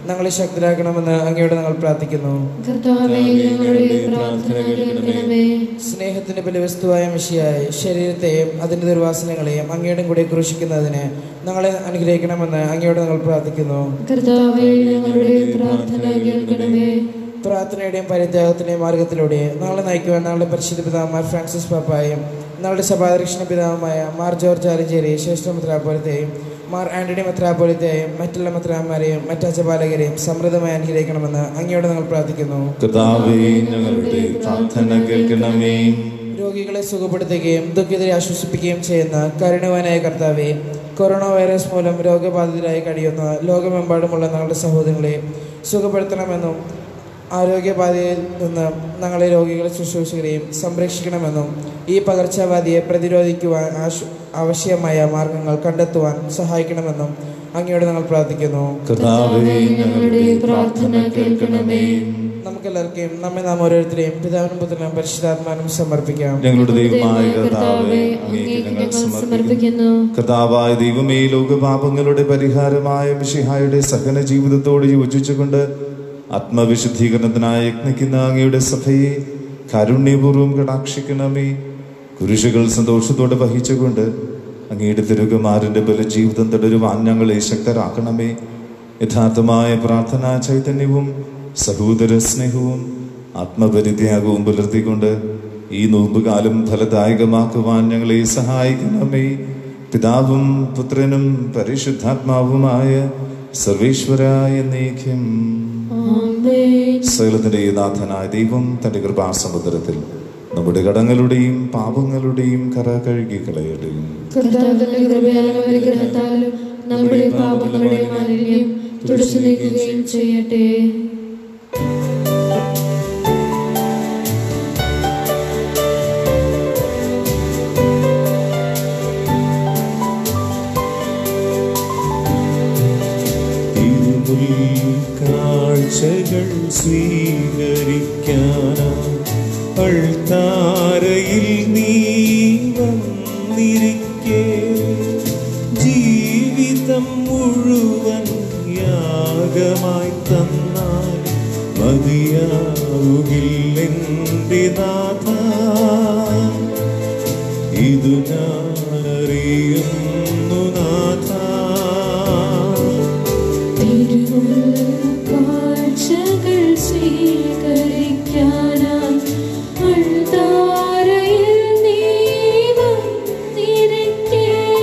ഞങ്ങളെ ശക്തരാക്കണമെന്ന് അങ്ങയോട് ഞങ്ങൾ പ്രാർത്ഥിക്കുന്നു കർത്താവേ ഞങ്ങളുടെ പ്രാർത്ഥന കേൾക്കണമേ സ്നേഹത്തിന്റെ ബലിവസ്തുവായ മിഷിയായി ശരീരത്തെയും അതിൻ്റെ ദുർവാസനകളെയും അങ്ങയുടെ കൂടെ ക്രൂശിക്കുന്നതിന് ഞങ്ങളെ അനുഗ്രഹിക്കണമെന്ന് അങ്ങയോട് ഞങ്ങൾ പ്രാർത്ഥിക്കുന്നു കർത്താവേ ഞങ്ങളുടെ പ്രാർത്ഥന കേൾക്കണമേ പ്രാർത്ഥനയുടെയും പരിത്യാഗത്തിന്റെയും മാർഗത്തിലൂടെ ഞങ്ങളെ നയിക്കുവാൻ ഞങ്ങളുടെ പരിശുദ്ധ പിതാവുമാർ ഫ്രാൻസിസ് പാപ്പായും ഞങ്ങളുടെ സഭാധ്യക്ഷണ പിതാവുമായ മാർ ജോർജ് ആലഞ്ചേരി ശ്രേഷ്ഠ മെത്രാപോലത്തെയും മാർ ആന്റണി മെത്രാപോലത്തെയും മറ്റുള്ള മെത്രാന്മാരെയും മറ്റച്ചപാലകരെയും സമൃദ്ധമായി അനുഗ്രഹിക്കണമെന്ന് അങ്ങയോട് ഞങ്ങൾ പ്രാർത്ഥിക്കുന്നു കർത്താവേ ഞങ്ങളുടെ പ്രാർത്ഥന കേൾക്കണമേ രോഗികളെ സുഖപ്പെടുത്തുകയും ദുഃഖിതരെ ആശ്വസിപ്പിക്കുകയും ചെയ്യുന്ന കരുണവാനായ കർത്താവെ കൊറോണ വൈറസ് മൂലം രോഗബാധിതരായി കഴിയുന്ന ലോകമെമ്പാടുമുള്ള ഞങ്ങളുടെ സഹോദരങ്ങളെ സുഖപ്പെടുത്തണമെന്നും ആരോഗ്യബാധയിൽ നിന്ന് ഞങ്ങളെ രോഗികളെ ശുശ്രൂഷകരെയും സംരക്ഷിക്കണമെന്നും ഈ പകർച്ചവ്യാധിയെ പ്രതിരോധിക്കുവാൻ ആശു ആവശ്യമായ മാർഗങ്ങൾ കണ്ടെത്തുവാൻ സഹായിക്കണമെന്നും അങ്ങയോട് ഞങ്ങൾ പ്രാർത്ഥിക്കുന്നു കർത്താവേ ഞങ്ങളുടെ പ്രാർത്ഥന കേൾക്കണമേ നമുക്കെല്ലാവർക്കും നമ്മെ നാം ഓരോരുത്തരെയും പിതാവിനും പുത്രനും പരിശുദ്ധാത്മാനും സമർപ്പിക്കാം ഞങ്ങളുടെ ദൈവമായ കർത്താവേ കർത്താവേ അങ്ങേക്ക് അങ്ങേക്ക് ഞങ്ങൾ ഞങ്ങൾ സമർപ്പിക്കുന്നു സമർപ്പിക്കുന്നു കർത്താവായ ദൈവമേ ലോകപാപങ്ങളുടെ പരിഹാരമായ മിഷിഹായുടെ സഹന ജീവിതത്തോട് യോജിച്ചുകൊണ്ട് ആത്മവിശുദ്ധീകരണത്തിനായി യത്നിക്കുന്ന അങ്ങയുടെ സഭയെ കാരുണ്യപൂർവ്വം കടാക്ഷിക്കണമേ കുരിശുകൾ സന്തോഷത്തോടെ വഹിച്ചുകൊണ്ട് അങ്ങയുടെ തിരുകുമാരന്റെ ബലജീവിതം തുടരുവാൻ ഞങ്ങളെ ശക്തരാക്കണമേ യഥാർത്ഥമായ പ്രാർത്ഥനാ ചൈതന്യവും സഹോദര സ്നേഹവും ആത്മപരിത്യാഗവും പുലർത്തിക്കൊണ്ട് ഈ നോമ്പുകാലം ഫലദായകമാക്കുവാൻ ഞങ്ങളെ സഹായിക്കണമേ പിതാവും പുത്രനും പരിശുദ്ധാത്മാവുമായ സർവേശ്വരായ നീക്കം ആമേൻ സകലത്തിന്റെ നാഥനായ ദൈവം തന്റെ കൃപാസമുദ്രത്തിൽ നമ്മുടെ കടങ്ങളുടെയും പാപങ്ങളുടെയും കറ കഴുകി കളയട്ടെ കർത്താവിന്റെ കൃപയാലും അനുഗ്രഹത്താലും നമ്മുടെ പാപങ്ങളുടെ മാലിന്യം തുടച്ചു നീക്കുകയും ചെയ്യട്ടെ കാഴ്ചകൾ സ്വീകരിക്കാനാ അൾത്താരയിൽ നീ വന്നിരിക്കേ ജീവിതം മുഴുവൻ യാഗമായി തന്നാൽ മതിയാവുകില്ലെൻ്റെ നാഥ ഇതു ഞാനറിയുന്നു നാഥ കാഴ്ചകൾ സ്വീകരിക്കാനായി അൾത്താരയിൽ നീ വന്നിരിക്കേ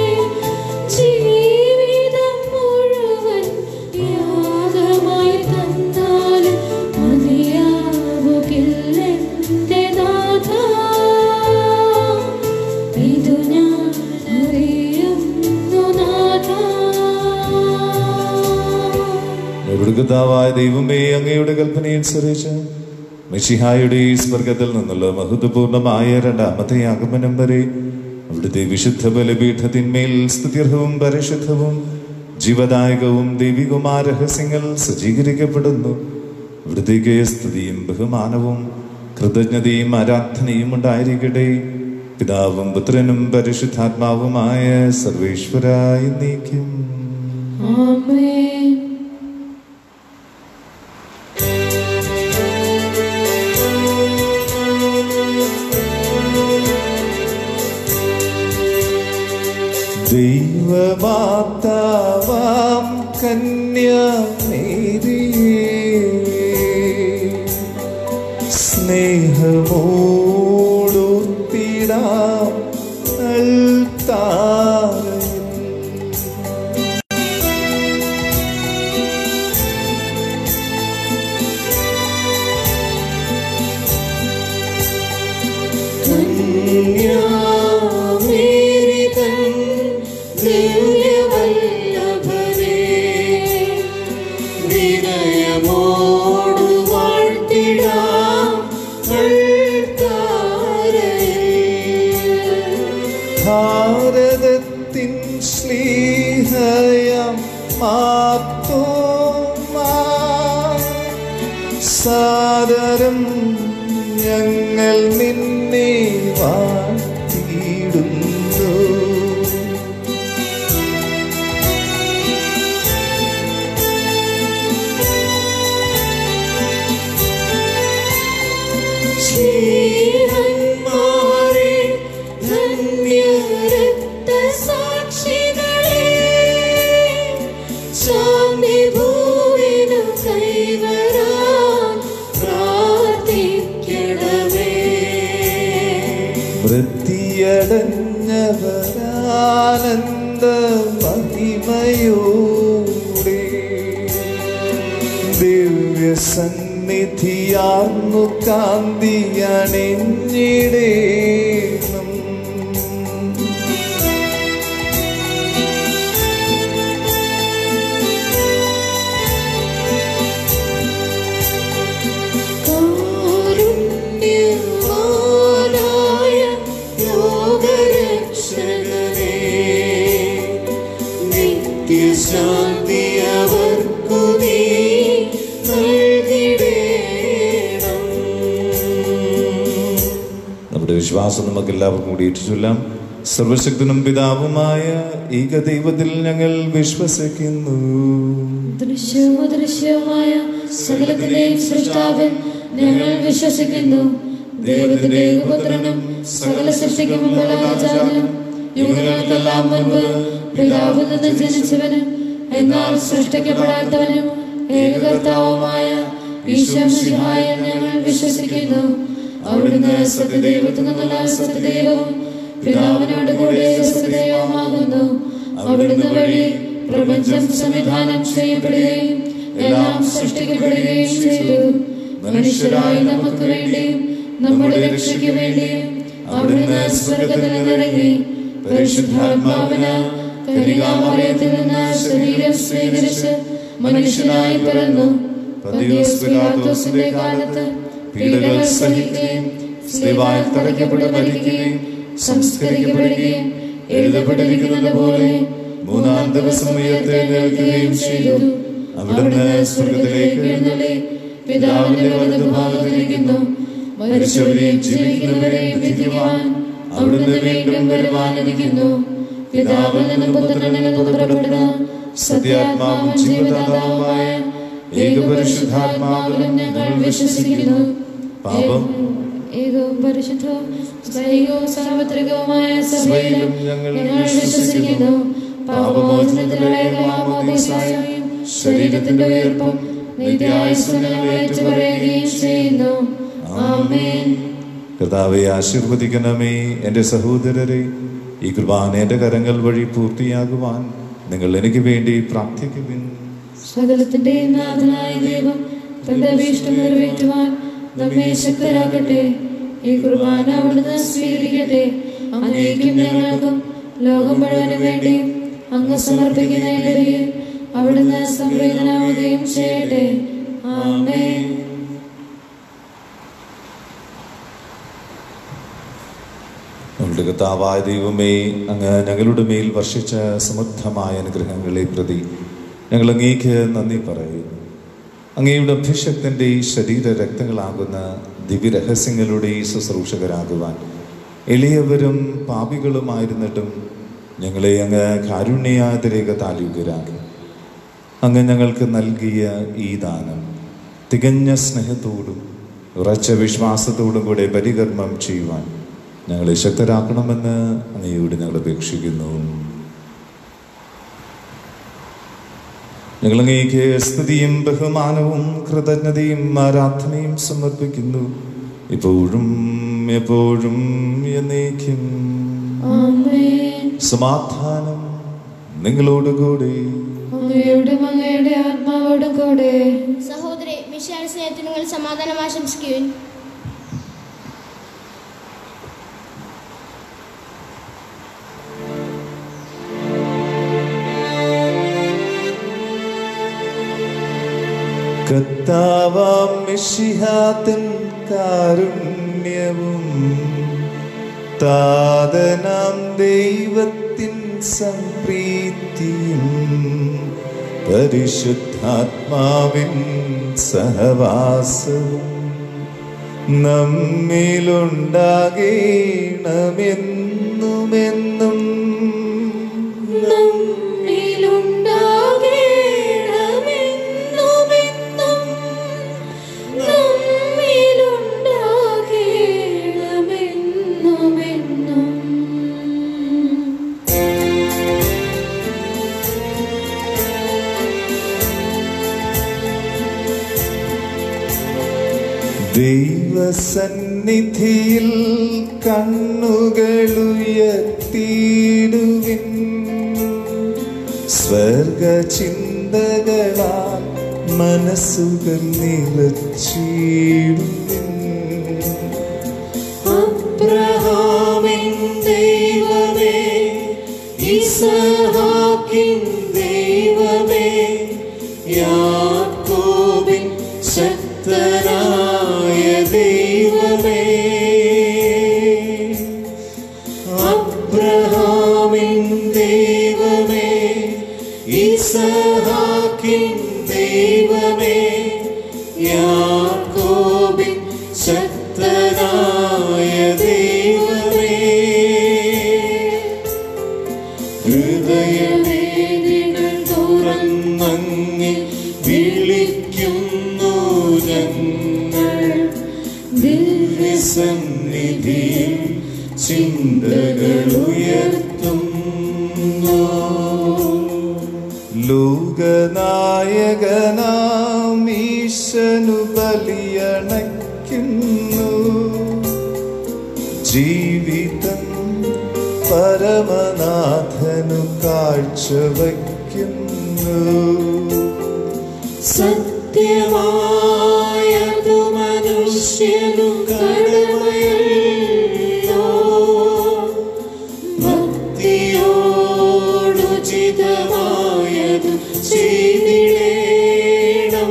ജീവിതം മുഴുവൻ യാഗമായി തന്നാലും മതിയാവുകില്ലെന്റെ നാഥ ഇതു ഞാൻ അറിയുന്നു നാഥ മൃഗതാവായ ദൈവമേ അങ്ങയുടെ കൽപ്പനയനുസരിച്ച് മിഷിഹായുടെ ഈ സ്വർഗത്തിൽ നിന്നുള്ള മഹത്വപൂർണമായ രണ്ടാമത്തെ ആഗമനം വരെ അവിടുത്തെ വിശുദ്ധ ബലപീഠത്തിന്മേൽ സ്തുത്യർഹവും പരിശുദ്ധവും ജീവദായകവും ദൈവികവുമായ രഹസ്യങ്ങൾ സജ്ജീകരിക്കപ്പെടുന്നു അവിടുത്തേക്ക് സ്തുതിയും ബഹുമാനവും കൃതജ്ഞതയും ആരാധനയും ഉണ്ടായിരിക്കട്ടെ പിതാവും പുത്രനും പരിശുദ്ധാത്മാവുമായ സർവേശ്വരായി നീക്കും ആമേൻ ദൈവമാതാവാം കന്യാമേരിയേ സ്നേഹമോടൊത്തിടാം അൾത്താരയിൽ കന്യാമേരിതൻ ദിവ്യവല്ലഭരേ വിനയമോടു വാഴ്ത്തിടാം ഭാരതത്തിൻ ശ്ലീഹയം മാത്തോമാ സാദരം ഞങ്ങൾ നിന്നെ വാഴ്ത്തിയിടുന്നു കീഴടഞ്ഞവരാനന്ദ മഹിമയോടെ ദിവ്യ സന്നിധിയാർന്നു കാന്തിയണിഞ്ഞിടേണം കാരുണ്യവാനായ ലോകരക്ഷകനേ, നിത്യശാന്തി അവർക്കു നീ നൽകിടേണം. നമ്മുടെ വിശ്വാസം നമുക്ക് എല്ലാവർക്കും കൂടി ചൊല്ലാം സർവശക്തനും പിതാവുമായ ഏക ദൈവത്തിൽ ഞങ്ങൾ വിശ്വസിക്കുന്നു ദൃശ്യവും അദൃശ്യവുമായ സകലത്തിന്റെയും സൃഷ്ടാവൻ ഞങ്ങൾ വിശ്വസിക്കുന്നു ദൈവത്തിന്റെ ഏകപുത്രനും സകല സൃഷ്ടിക്കും മുമ്പുള്ളവനും യുഗങ്ങൾക്കെല്ലാം മുൻപ് പിതാവിൽ നിന്ന് ജനിച്ചവനും എന്നാൽ സൃഷ്ടിക്കപ്പെടാത്തവനും ഏകകർത്താവുമായ ഈശ്വരസിഹായ ഞങ്ങൾ വിശ്വസിക്കുന്നു അവിടുന്ന് സത്യദൈവത്തിൽ നിന്നുള്ള സത്യദൈവവും പിതാവിനോട് കൂടെ സത്യദൈവമാകുന്നു അവിടുന്ന് വഴി പ്രപഞ്ചം സംവിധാനം ചെയ്യപ്പെടുകയും എല്ലാം സൃഷ്ടിക്കപ്പെടുകയും ചെയ്തു മനുഷ്യരായി നമുക്ക് വേണ്ടിയും നമ്മുടെ രക്ഷയ്ക്ക് വേണ്ടിയും അവിടുന്ന് സ്വർഗത്തിൽ നിന്നിറങ്ങി പരിശുദ്ധാത്മാവിനാൽ കനികാമറയത്തിൽ നിന്ന് ശരീരം സ്വീകരിച്ച് മനുഷ്യനായി പിറന്നു പന്തിയോസ് പിലാത്തോസിന്റെ കാലത്ത് പീഡകൾ സഹിക്കുകയും സ്ത്രീവായി തറയ്ക്കപ്പെട്ട് മരിക്കുകയും സംസ്കരിക്കപ്പെടുകയും എഴുതപ്പെട്ടിരിക്കുന്നത് പോലെ മൂന്നാം ദിവസം ഉയർത്തെഴുന്നേൽക്കുകയും ചെയ്തു അവിടുന്ന് സ്വർഗത്തിലേക്ക് എഴുന്നള്ളി പിതാവിന്റെ വലതുഭാഗത്തിരിക്കുന്നു മരിച്ചവരെയും ജീവിക്കുന്നവരെയും വിധിക്കുവാൻ അവിടുന്ന് വീണ്ടും വരുവാനിരിക്കുന്നു പിതാവിൽ നിന്നും പുത്രനിൽ നിന്നും പുറപ്പെടുന്ന സത്യാത്മാവും ജീവദാതാവുമായ ഏകപരിശുദ്ധാത്മാവിലും ഞങ്ങൾ വിശ്വസിക്കുന്നു പാപം ഏകവും പരിശുദ്ധവും സ്നേഹവും സാർവത്രികവുമായ സഭയിലും ഞങ്ങൾ വിശ്വസിക്കുന്നു പാപമോചനത്തിനുള്ള ഏകമാമോദീസായും ശരീരത്തിന്റെ ഉയർപ്പും നിത്യായുസ്സും ഞങ്ങൾ ഏറ്റുപറയുകയും ചെയ്യുന്നു ആമേൻ കർത്താവെ ആശീർവദിക്കണമേ എൻ്റെ സഹോദരരെ ഈ കുർബാന എൻ്റെ കരങ്ങൾ വഴി പൂർത്തിയാകുവാൻ നിങ്ങൾ എനിക്ക് വേണ്ടി പ്രാർത്ഥിക്കുവിൻ സകലത്തിന്റെയും നാഥനായ ദൈവം തന്റെ അഭീഷ്ടം നിറവേറ്റുവാൻ നമ്മെ ശക്തരാക്കട്ടെ ഈ കുർബാന അവിടുന്ന് സ്വീകരിക്കട്ടെ അങ്ങേക്കും ഞങ്ങൾക്കും ലോകം മുഴുവനും വേണ്ടി അങ്ങ് സമർപ്പിക്കുന്ന ഈ ബലിയിൽ അവിടുന്ന് സംപ്രീതനാവുകയും ചെയ്യട്ടെ ആമേൻ ഞങ്ങളുടെ കർത്താവായ ദൈവമേ അങ്ങ് ഞങ്ങളുടെ മേൽ വർഷിച്ച സമൃദ്ധമായ അനുഗ്രഹങ്ങളെ പ്രതി ഞങ്ങൾ അങ്ങേക്ക് നന്ദി പറയുന്നു അങ്ങയുടെ അഭിഷക്തൻ്റെ ശരീര രക്തങ്ങളാകുന്ന ദിവ്യരഹസ്യങ്ങളുടെ ശുശ്രൂഷകരാകുവാൻ എളിയവരും പാപികളുമായിരുന്നിട്ടും ഞങ്ങളെ അങ്ങ് കാരുണ്യാതിരേക താലൂകരാക്കി അങ്ങ് ഞങ്ങൾക്ക് നൽകിയ ഈ ദാനം തികഞ്ഞ സ്നേഹത്തോടും ഉറച്ച വിശ്വാസത്തോടും കൂടെ പരികർമ്മം ചെയ്യുവാൻ ഞങ്ങളെ ശക്തരാക്കണമെന്ന് അങ്ങയോട് ഞങ്ങൾ അപേക്ഷിക്കുന്നു ഞങ്ങൾ അങ്ങേക്ക് സ്തുതിയും ബഹുമാനവും കൃതജ്ഞതയും ആരാധനയും സമർപ്പിക്കുന്നു ഇപ്പോഴും എപ്പോഴും എന്നേക്കും ആമേൻ സമാധാനം നിങ്ങളോടുകൂടി അങ്ങയുടെ അങ്ങയുടെ ആത്മാവോടും കൂടെ സഹോദരി മിഷാൻ സ്നേഹത്തിൽ നിങ്ങൾ സമാധാനം ആശംസിക്കുവിൻ കർത്താവാം മിശിഹാതൻ കാരുണ്യവും താതനാം ദൈവത്തിൻ സംപ്രീതിയും പരിശുദ്ധാത്മാവിൻ സഹവാസവും നമ്മിലുണ്ടാകേണമെന്നുമെന്നും നമ്മിലുണ്ടാകേണമെന്നുമെന്നും നമ്മിലുണ്ടാകേണമെന്നുമെന്നും ദൈവസന്നിധിയിൽ സന്നിധിയിൽ കണ്ണുകളുയർത്തിയിടുവിൻ സ്വർഗ ചിന്തകളാൽ മനസ്സുകൾ നിലച്ചിടുവിൻ അബ്രഹാമിൻ ദൈവമേ ഇസഹാക്കിൻ ദൈവമേ യാക്കോബിൻ ശക്തനായ ദൈവമേ അബ്രഹാമിൻ ദൈവമേ ഇസഹാക്കിൻ ദൈവമേ യാക്കോബിൻ ശക്തനായ ദൈവമേ ഹൃദയവേദികൾ തുറന്നങ്ങി വിളിക്കുന്നു ഞങ്ങൾ ദിവ്യസന്നിധിയിൽ ചിന്തകൾ ഉയർത്തുന്നു ലോകനായകനാം ഈശനു ബലിയണയ്ക്കുന്നു ജീവിതം പരമനാഥനു കാഴ്ചവയ്ക്കുന്നു സത്യമായതു മനുഷ്യനു കടമയല്ലോ ഭക്തിയോടുചിതമായതു ചെയ്തിടേണം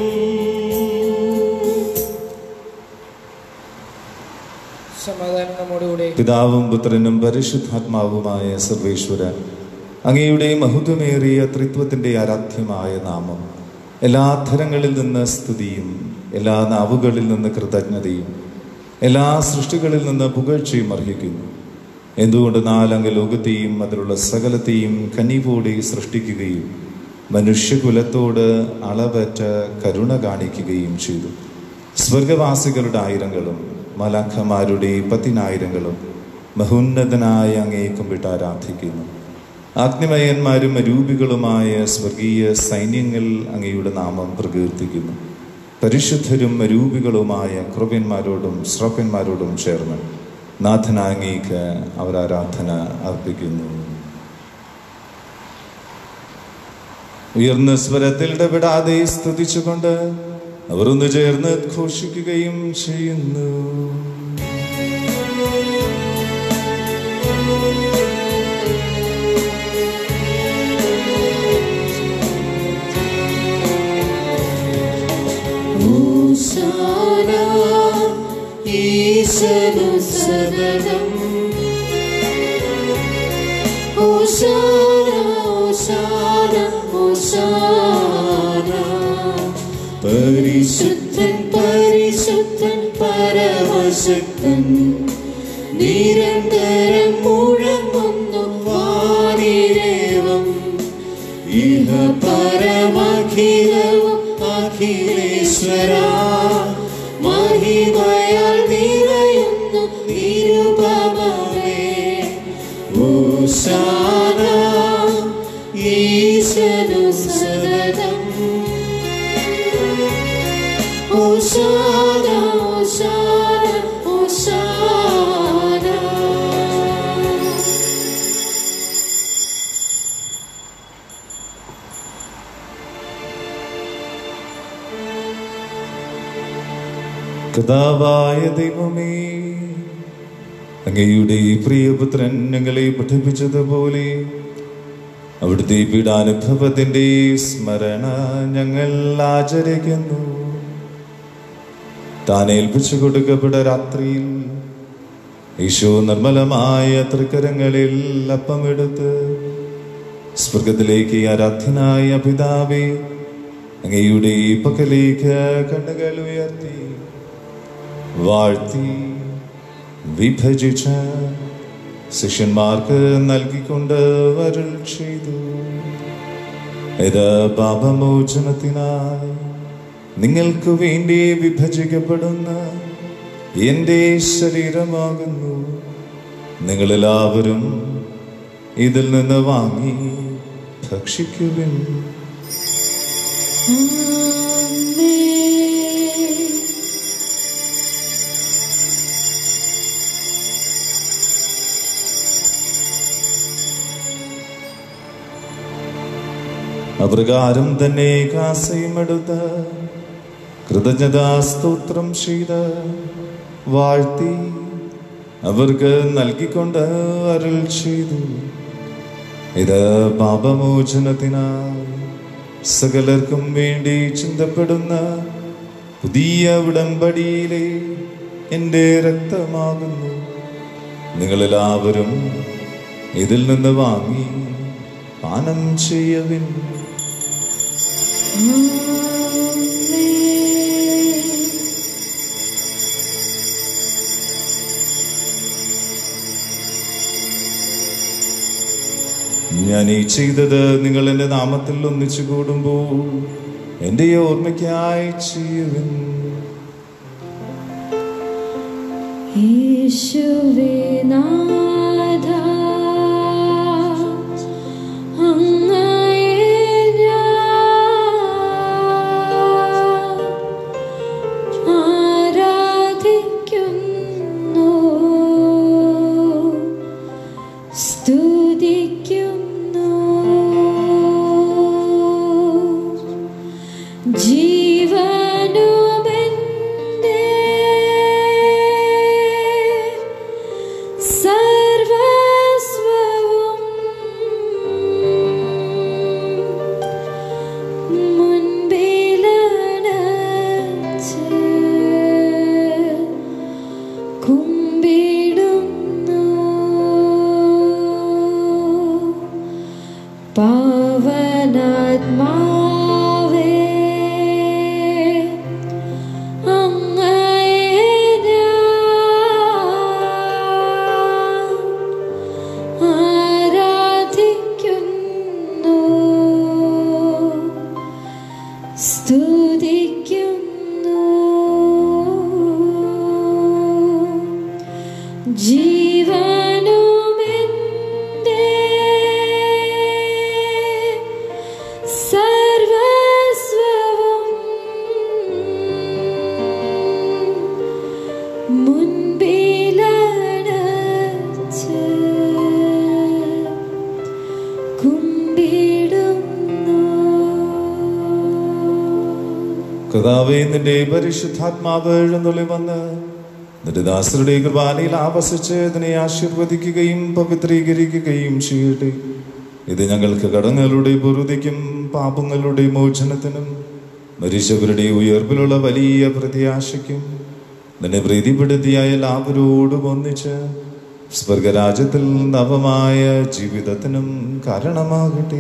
സമാധാനം നമ്മോടുകൂടെ പിതാവും പുത്രനും പരിശുദ്ധാത്മാവുമായ സർവേശ്വര അങ്ങയുടെ മഹത്വമേറിയ ത്രിത്വത്തിന്റെ ആരാധ്യമായ നാമം എല്ലാ ധരങ്ങളിൽ നിന്ന് സ്തുതിയും എല്ലാ നാവുകളിൽ നിന്ന് കൃതജ്ഞതയും എല്ലാ സൃഷ്ടികളിൽ നിന്ന് പുകഴ്ചയും അർഹിക്കുന്നു എന്തുകൊണ്ട് നാലംഗ ലോകത്തെയും അതിലുള്ള സകലത്തെയും കനിവോടെ സൃഷ്ടിക്കുകയും മനുഷ്യകുലത്തോട് അളവറ്റ കരുണ കാണിക്കുകയും ചെയ്തു സ്വർഗവാസികളുടെ ആയിരങ്ങളും മലാഖമാരുടെ പത്തിനായിരങ്ങളും മഹോന്നതനായ അങ്ങേ കുമ്പിട്ട് ആരാധിക്കുന്നു അഗ്നിമയന്മാരും അരൂപികളുമായ സ്വർഗീയ സൈന്യങ്ങൾ അങ്ങയുടെ നാമം പ്രകീർത്തിക്കുന്നു പരിശുദ്ധരും അരൂപികളുമായ കൃപന്മാരോടും ശ്രപ്പന്മാരോടും ചേർന്ന് നാഥനാങ്ങേക്ക് അവർ ആരാധന അർപ്പിക്കുന്നു ഉയർന്ന സ്വരത്തിൽ ഇടപെടാതെ സ്തുതിച്ചുകൊണ്ട് അവർ ഒന്ന് ചേർന്ന് ഘോഷിക്കുകയും ചെയ്യുന്നു ഊശാന ഈശനു സദനം ഊശാന ഊശാന ഊശാന പരിശുദ്ധൻ പരിശുദ്ധൻ പരമശക്തൻ നിരന്തരം മുഴങ്ങുന്നു വാനിരേവം ഇഹ പരമഖിലവും അഖിലേശ്വര മഹിമയാൽ നിറയുന്നു നിരുപമേ ഓശാന ഈശനു സദനം ഓശാന ഓശാന ഓശാന കഥാവായ ദൈവമേ അങ്ങയുടെ പ്രിയപുത്രൻ ഞങ്ങളെ പഠിപ്പിച്ചതുപോലെ അവിടുത്തെ പീഡാനുഭവത്തിന്റെ സ്മരണ ഞങ്ങൾ ആചരിക്കുന്നു താൻ ഏൽപ്പിച്ചു കൊടുക്കപ്പെട്ട രാത്രിയിൽ ഈശോ നിർമ്മലമായ തൃക്കരങ്ങളിൽ അപ്പമെടുത്ത് സ്വർഗത്തിലേക്ക് ആരാധ്യനായ പിതാവേ അങ്ങയുടെ പക്കലേക്ക് കണ്ണുകൾ ഉയർത്തി വാഴ്ത്തി വിഭജിച്ച് ശിഷ്യന്മാർക്ക് നൽകിക്കൊണ്ട് വരൾ ചെയ്തു ഇത് പാപമോചനത്തിനായി നിങ്ങൾക്ക് വേണ്ടി വിഭജിക്കപ്പെടുന്ന എൻ്റെ ശരീരമാകുന്നു നിങ്ങളെല്ലാവരും ഇതിൽ നിന്ന് വാങ്ങി ഭക്ഷിക്കുവിൻ അപ്രകാരം തന്നെ കാസയും എടുത്ത് കൃതജ്ഞതാസ്തോത്രം ചെയ്ത് വാഴ്ത്തി അവർക്ക് നൽകിക്കൊണ്ട് അരുൾ ചെയ്തു ഇത് പാപമോചനത്തിനായി സകലർക്കും വേണ്ടി ചിന്തപ്പെടുന്ന പുതിയ ഉടമ്പടിയിലെ എൻ്റെ രക്തമാകുന്നു നിങ്ങളെല്ലാവരും ഇതിൽ നിന്ന് വാങ്ങി പാനം ചെയ്യവിൻ ഞാൻ ഈ ചെയ്തത് നിങ്ങൾ എൻ്റെ നാമത്തിൽ ഒന്നിച്ചു കൂടുമ്പോൾ എൻ്റെ ഈ ഓർമ്മയ്ക്കായി ചെയ്യുവിൻ യേശുവേ നാഥ അങ്ങയെ ഞാൻ ആരാധിക്കുന്നു സ്തുതിക്കുന്നു ജീവനുമെന്റെ സർവസ്വവും മുൻപിലണച്ച് കുമ്പിടുന്നു പാവനാത്മാവേ അങ്ങയെ ഞാൻ ആരാധിക്കുന്നു സ്തുതിക്കുന്നു ജീവനുമെന്റെ സർവസ്വവും മുൻപിലണച്ച് കുമ്പിടുന്നു കഥാവേ നിന്റെ പരിശുദ്ധാത്മാവ് എഴുന്നള്ളി വന്ന് നിന്റെ ദാസരുടെ കൃപാലയിൽ ആവസിച്ച് ഇതിനെ ആശീർവദിക്കുകയും പവിത്രീകരിക്കുകയും ചെയ്യട്ടെ ഇത് ഞങ്ങൾക്ക് കടങ്ങളുടെ പൊറുതിക്കും പാപങ്ങളുടെ മോചനത്തിനും മരിച്ചവരുടെ ഉയർപ്പിലുള്ള വലിയ പ്രത്യാശയ്ക്കും നിന്നെ പ്രീതിപ്പെടുത്തിയ എല്ലാവരോടും ഒന്നിച്ച് സ്വർഗരാജ്യത്തിൽ നവമായ ജീവിതത്തിനും കാരണമാകട്ടെ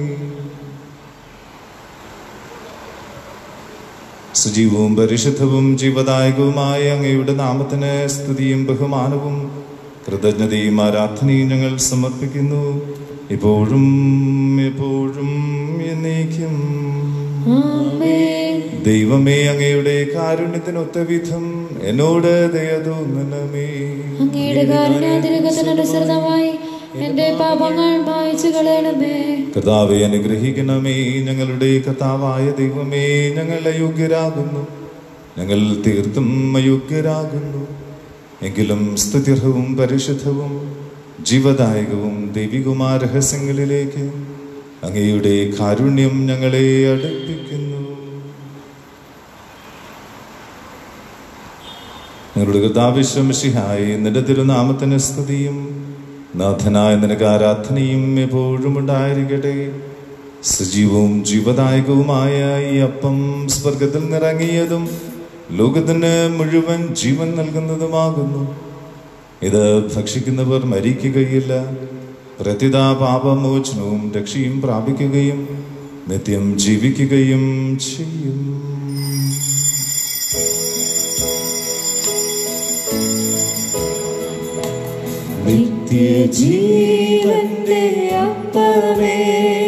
സജീവവും പരിശുദ്ധവും ജീവദായകവുമായ അങ്ങയുടെ നാമത്തിന് സ്തുതിയും ബഹുമാനവും കൃതജ്ഞതയും ആരാധനയും ഞങ്ങൾ സമർപ്പിക്കുന്നു ഇപ്പോഴും എപ്പോഴും എന്നേക്കും ആമേൻ ദൈവമേ അങ്ങയുടെ കാരുണ്യത്തിനൊത്ത വിധം എന്നോട് ദയ തോന്നണമേ അങ്ങയുടെ കാരുണ്യാതിരകത്തിനനുസൃതമായി എന്റെ പാപങ്ങൾ മായച്ചു കളയണമേ കർത്താവെ അനുഗ്രഹിക്കണമേ ഞങ്ങളുടെ കർത്താവായ ദൈവമേ ഞങ്ങൾ അയോഗ്യരാകുന്നു ഞങ്ങൾ തീർത്തും അയോഗ്യരാകുന്നു എങ്കിലും സ്തുത്യർഹവും പരിശുദ്ധവും ജീവദായകവും ദൈവികവുമായ രഹസ്യങ്ങളിലേക്ക് അങ്ങയുടെ കാരുണ്യം ഞങ്ങളെ അടുപ്പിക്കുന്നു ഞങ്ങളുടെ കർത്താവിശ്വമിഷിഹായി നിന്റെ തിരുനാമത്തിന് സ്തുതിയും നാഥനായ നിനക്ക് ആരാധനയും എപ്പോഴും ഉണ്ടായിരിക്കട്ടെ സജീവവും ജീവദായകവുമായ ഈ അപ്പം സ്വർഗത്തിൽ നിറങ്ങിയതും ലോകത്തിന് മുഴുവൻ ജീവൻ നൽകുന്നതുമാകുന്നു ഇത് ഭക്ഷിക്കുന്നവർ മരിക്കുകയില്ല പ്രതിത പാപമോചനവും രക്ഷയും പ്രാപിക്കുകയും നിത്യം ജീവിക്കുകയും ചെയ്യും നിത്യജീവന്റെ അപ്പമേ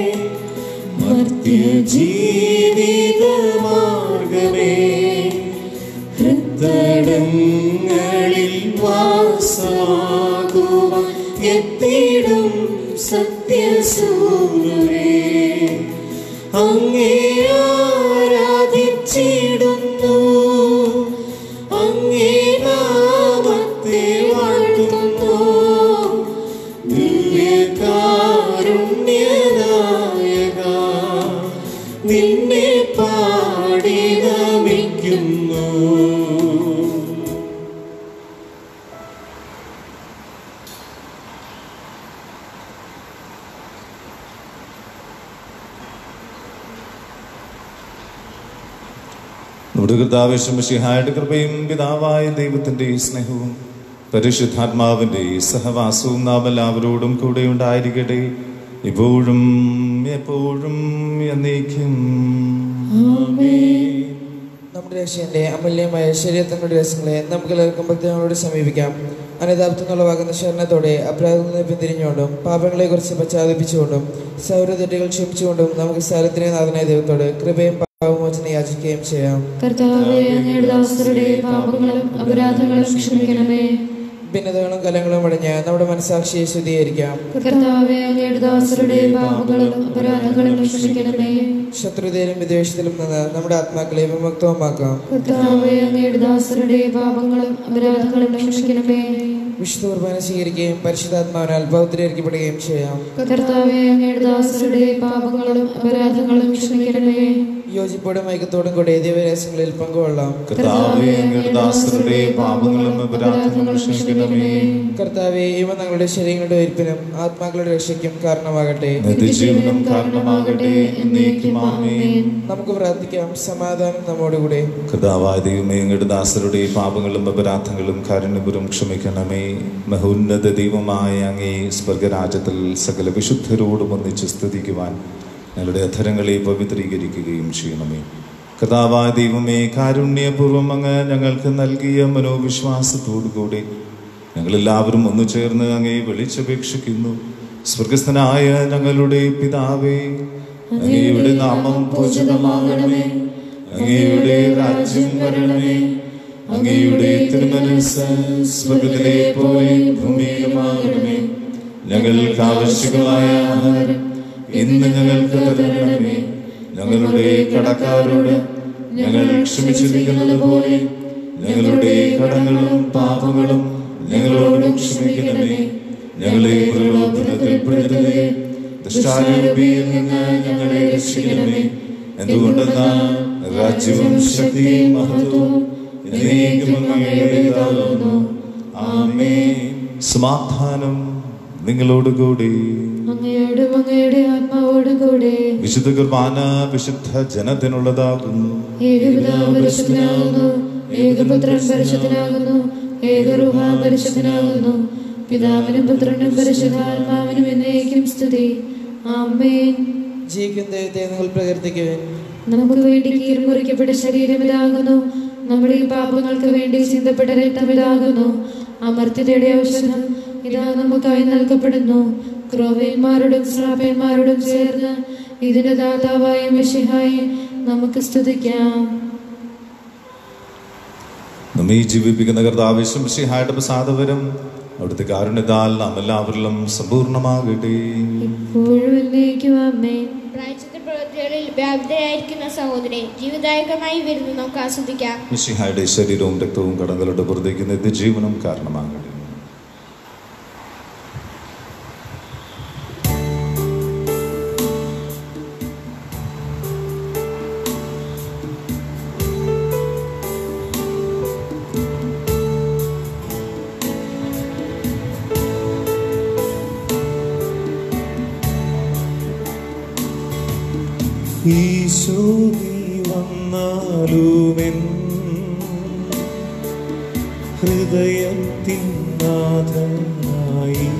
മർത്യജീവിത മാർഗമേ ഹൃദടങ്ങളിൽ വാസമാകുവാൻ എത്തിടും സത്യസൂരേ അങ്ങേ ആരാധിച്ചിടുന്നു അങ്ങേ നാമത്തെ വാഴ്ത്തുന്നു ദിവ്യകാരുണ്യനായക നമ്മുടെ കർത്താവേശമിഷിഹായുടെ കൃപയും പിതാവായ ദൈവത്തിൻ്റെ സ്നേഹവും പരിശുദ്ധാത്മാവിൻ്റെ സഹവാസവും നാം എല്ലാവരോടും കൂടെ ഉണ്ടായിരിക്കട്ടെ ഇപ്പോഴും എപ്പോഴും എന്നേക്കും നമ്മുടെ രക്ഷന്റെ അമൂല്യമായ ശരീരത്തിനുള്ള രസങ്ങളെ നമുക്ക് എല്ലാവർക്കും ഭക്തങ്ങളോട് സമീപിക്കാം അനതാപ്തങ്ങളുവാകുന്ന ശരണത്തോടെ അപരാധങ്ങളിൽ നിന്ന് പിന്തിരിഞ്ഞുകൊണ്ടും പാപങ്ങളെക്കുറിച്ച് പശ്ചാത്തപിച്ചുകൊണ്ടും സൗരതെറ്റുകൾ ക്ഷമിച്ചുകൊണ്ടും നമുക്ക് സ്ഥലത്തിനെ നാഥനായ ദൈവത്തോട് കൃപയും പാപമോചനം യാചിക്കുകയും ചെയ്യാം കർത്താവെ അങ്ങയുടെ ദാസരുടെ പാപങ്ങളും അപരാധങ്ങളും ക്ഷമിക്കണമേ ഭിന്നതകളും കലങ്ങളും അടഞ്ഞ് നമ്മുടെ മനസാക്ഷിയെ ശുദ്ധീകരിക്കാം കർത്താവെ അങ്ങയുടെ ദാസരുടെ പാപങ്ങളും അപരാധങ്ങളും ക്ഷമിക്കണമേ ശത്രുതയിലും വിദ്വേഷത്തിലും നിന്ന് നമ്മുടെ ആത്മാക്കളെ വിമുക്തവുമാക്കാം കർത്താവെ അങ്ങയുടെ ദാസരുടെ പാപങ്ങളും അപരാധങ്ങളും ക്ഷമിക്കണമേ വിശുദ്ധ കുർബാന സ്വീകരിക്കുകയും പരിശുദ്ധാത്മാവിനാൽ പൗത്രീകരിക്കപ്പെടുകയും ചെയ്യാം കർത്താവെ അങ്ങയുടെ ദാസരുടെ പാപങ്ങളും അപരാധങ്ങളും ക്ഷമിക്കണമേ യോജിപ്പോടും ഐക്യത്തോടും കൂടി ദൈവരഹസ്യങ്ങളിൽ പങ്കുകൊള്ളാം കർത്താവേ അങ്ങയുടെ ദാസരുടെ പാപങ്ങളും അപരാധങ്ങളും ക്ഷമിക്കണമേ കർത്താവെ ഇവ ഞങ്ങളുടെ ശരീരങ്ങളുടെ ഉയർപ്പിനും ആത്മാക്കളുടെ രക്ഷയ്ക്കും കാരണമാകട്ടെ നിത്യജീവനം കാരണമാകട്ടെ എന്നേക്കും ആമേൻ നമുക്ക് പ്രാർത്ഥിക്കാം സമാധാനം നമ്മോടുകൂടെ കർത്താവായ ദൈവമേ അങ്ങയുടെ ദാസരുടെ പാപങ്ങളും അപരാധങ്ങളും കാരുണ്യപുരം ക്ഷമിക്കണമേ മഹോന്നത ദൈവമായ അങ്ങേ സ്വർഗരാജ്യത്തിൽ സകല വിശുദ്ധരോടും ഒന്നിച്ച് സ്തുതിക്കുവാൻ ഞങ്ങളുടെ അധരങ്ങളെ പവിത്രീകരിക്കുകയും ചെയ്യണമേ കർത്താവായ ദൈവമേ കാരുണ്യപൂർവ്വം അങ്ങ് ഞങ്ങൾക്ക് നൽകിയ മനോവിശ്വാസത്തോടുകൂടി ഞങ്ങളെല്ലാവരും ഒന്നു ചേർന്ന് അങ്ങേ വിളിച്ചപേക്ഷിക്കുന്നു സ്വർഗസ്ഥനായ ഞങ്ങളുടെ പിതാവേ അങ്ങയുടെ നാമം പൂജിതമാകണമേ അങ്ങയുടെ രാജ്യം വരണമേ അങ്ങയുടെ തിരുമനസ് സ്വർഗത്തിലെ പോലെ ഭൂമിയിലുമാകണമേ ഞങ്ങൾക്ക് ആവശ്യമായ ആഹാരം ഇന്ന് ഞങ്ങൾക്ക് തരണമേ ഞങ്ങളുടെ കടക്കാരോട് ഞങ്ങൾ ക്ഷമിച്ചിരിക്കുന്നത് പോലെ ഞങ്ങളുടെ കടങ്ങളും പാപങ്ങളും ഞങ്ങളോട് ക്ഷമിക്കണമേ ഞങ്ങളെ പ്രലോഭനത്തിൽപ്പെടുത്തരുതേ ദുഷ്ടാരൂപിയിൽ നിന്ന് ഞങ്ങളെ രക്ഷിക്കണമേ എന്തുകൊണ്ടെന്നാൽ രാജ്യവും ശക്തിയും മഹത്വവും എന്നേക്കും അങ്ങയുടേതാകുന്നു ആമേൻ സമാധാനം നിങ്ങളോടുകൂടി അങ്ങയോടും അങ്ങയുടെ ആത്മാവോടും കൂടെ വിശുദ്ധ കുർബാന വിശുദ്ധ ജനത്തിനുള്ളതാകുന്നു ഏകപിതാവ് പരിശുദ്ധനാകുന്നു ഏകപുത്രൻ പരിശുദ്ധനാകുന്നു ഏകറുഹ പരിശുദ്ധനാകുന്നു പിതാവിനും പുത്രനും പരിശുദ്ധാത്മാവിനും എന്നേക്കും സ്തുതി ആമേൻ ജീവിക്കുന്ന ദൈവത്തെ നിങ്ങൾ പ്രകീർത്തിക്കുവിൻ നമുക്ക് വേണ്ടി കീർമുറിക്കപ്പെട്ട ശരീരം ഇതാകുന്നു നമ്മുടെ ഈ പാപങ്ങൾക്ക് വേണ്ടി ചിന്തപ്പെട്ട രക്തം ഇതാകുന്നു അമർത്യതയുടെ ഔഷധം ഇതാ നമുക്കായി നൽകപ്പെടുന്നു ക്രോവന്മാരോടും ശ്രാപ്പന്മാരോടും ചേർന്ന് ഇതിന്റെ ദാതാവായ മിഷിഹായി നമുക്ക് സ്തുതിക്കാം നമ്മെ ജീവിപ്പിക്കുന്ന കർത്താവിശ്വം സിഹായുടെ പ്രസാദവരം അവിടുത്തെ കാരുണ്യത്താൽ നാം എല്ലാവരിലും സമ്പൂർണ്ണമാകട്ടെ ഇപ്പോഴും എന്നേക്കും ആമേൻ പ്രായച്ചിത്ത പ്രവൃത്തികളിൽ വ്യാപൃതയായിരിക്കുന്ന സഹോദരി ജീവിതായകമായി വരുന്നു നമുക്ക് ആസ്വദിക്കാം മിശിഹായുടെ ശരീരവും രക്തവും കടങ്ങളുടെ പുറത്തേക്ക് നിത്യജീവനം കാരണമാകട്ടെ ഈശോ നീ വന്നാലുമെൻ ഹൃദയത്തിൻ നാഥനായി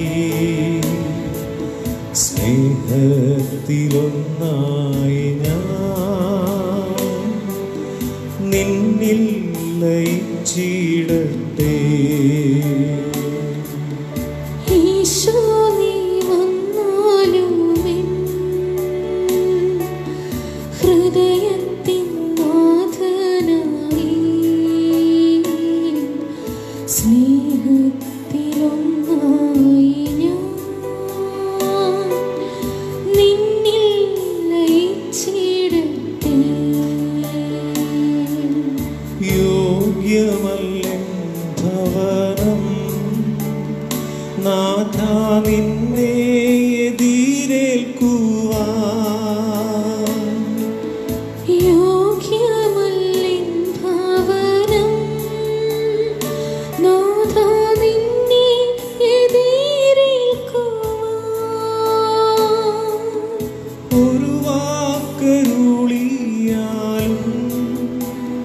സ്നേഹത്തിലൊന്നായി ഞാൻ നിന്നിൽ ലയിച്ചിടട്ടെ ഈശോ നീ വന്നാലും എൻ ഹൃദയത്തിൻ നാഥനായി സ്നേഹത്തിലൊന്നായി ഞാൻ നിന്നിൽ ലയിച്ചിടട്ടെ യോഗ്യമല്ലൻ ഭവനം നാഥ നിന്നെ എതിരേൽക്കുവാൻ യോഗ്യമല്ലിൻ ഭവനം നാഥ നിന്നെ എതിരേൽക്കുവാൻ ഒരു വാക്കരുളിയാലും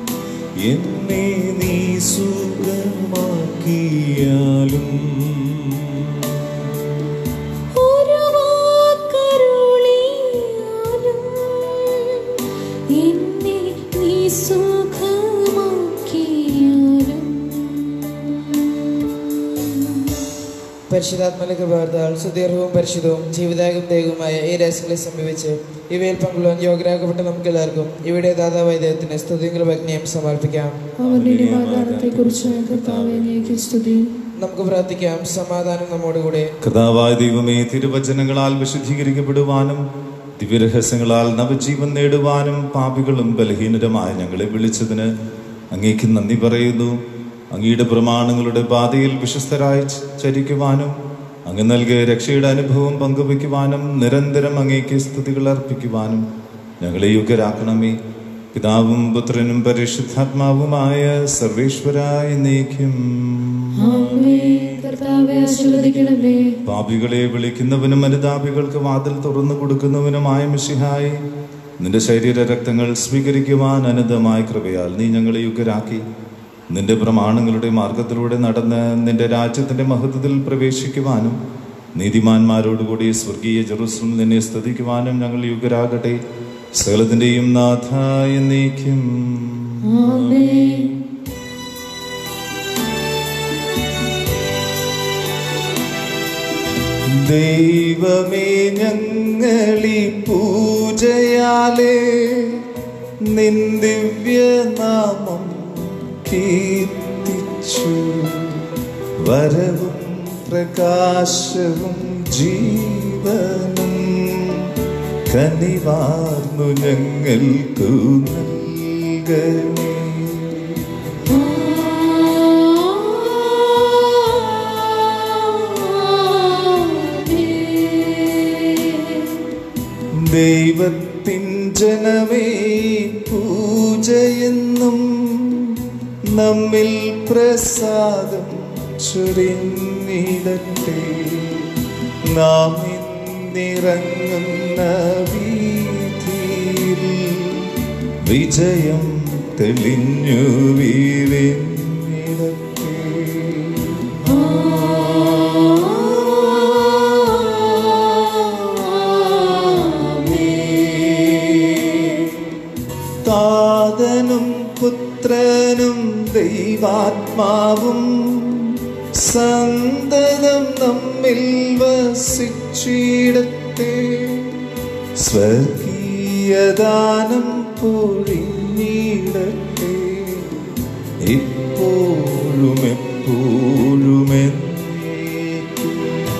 പരിശുദ്ധാത്മലേക്ക് പകർത്താൽ സുദീർഘവും പരിശുദ്ധവും ജീവിതാകും ദൈവവുമായ ഈ രഹസ്യങ്ങളെ സമീപിച്ച് ഇവയിൽ പങ്കുള്ളവൻ യോഗ്യരാക്കപ്പെട്ട നമുക്ക് എല്ലാവർക്കും ഇവിടെ ദാതാവായ ദൈവത്തിന് സ്തുതികളും അഗ്നിയും സമർപ്പിക്കാം അവരുടെ ആധാരത്തെക്കുറിച്ച് കർത്താവെ അങ്ങേക്ക് സ്തുതി നമുക്ക് പ്രാർത്ഥിക്കാം സമാധാനം നമ്മോടുകൂടെ കഥാവായ ദൈവമേ തിരുവചനങ്ങളാൽ വിശുദ്ധീകരിക്കപ്പെടുവാനും ദിവ്യരഹസ്യങ്ങളാൽ നവജീവൻ നേടുവാനും പാപികളും ബലഹീനരുമായ ഞങ്ങളെ വിളിച്ചതിന് അങ്ങേക്ക് നന്ദി പറയുന്നു അങ്ങയുടെ പ്രമാണങ്ങളുടെ പാതയിൽ വിശ്വസ്തരായി ച- ചരിക്കുവാനും അങ്ങ് നൽകിയ രക്ഷയുടെ അനുഭവം പങ്കുവയ്ക്കുവാനും നിരന്തരം അങ്ങേക്ക് സ്തുതികൾ അർപ്പിക്കുവാനും ഞങ്ങളെ യോഗ്യരാക്കണമേ പിതാവും പുത്രനും പരിശുദ്ധാത്മാവുമായ സർവേശ്വരായ നീക്കും ആമേൻ കർത്താവെ ആശീർവദിക്കണമേ പാപികളെ വിളിക്കുന്നവനും അനുതാപികൾക്ക് വാതിൽ തുറന്നു കൊടുക്കുന്നവനുമായ മിശിഹായി നിന്റെ ശരീര രക്തങ്ങൾ സ്വീകരിക്കുവാൻ അനന്തമായ കൃപയാൽ നീ ഞങ്ങളെ യുഗരാക്കി നിന്റെ പ്രമാണങ്ങളുടെ മാർഗത്തിലൂടെ നടന്ന് നിന്റെ രാജ്യത്തിന്റെ മഹത്വത്തിൽ പ്രവേശിക്കുവാനും നീതിമാന്മാരോടുകൂടി സ്വർഗീയ ജെറുസലം നിന്നെ സ്തുതിക്കുവാനും ഞങ്ങൾ യുഗരാകട്ടെ സകലത്തിന്റെയും നാഥ എന്നേക്കും ആമേൻ ദൈവമേ ഞങ്ങളി പൂജയാലേ നിൻ ദിവ്യനാമം കീർത്തിച്ചു വരവും പ്രകാശവും ജീവനും കനിവാർന്നു ഞങ്ങൾക്കു നൽകണേ ദൈവത്തിൻ ജനമേ പൂജയെന്നും നമ്മിൽ പ്രസാദം ചൊരിഞ്ഞിടട്ടെ നാം ഇന്നിറങ്ങുന്ന വീതിയിൽ വിജയം തെളിഞ്ഞു വീഴിടട്ടെ താതനും പുത്രനും ദൈവാത്മാവും സന്തതം നമ്മിൽ വസിച്ചിടത്തെ സ്വർഗീയദാനം പൊഴിഞ്ഞിടട്ടെ ഇപ്പോഴും എപ്പോഴും എന്നേക്കും.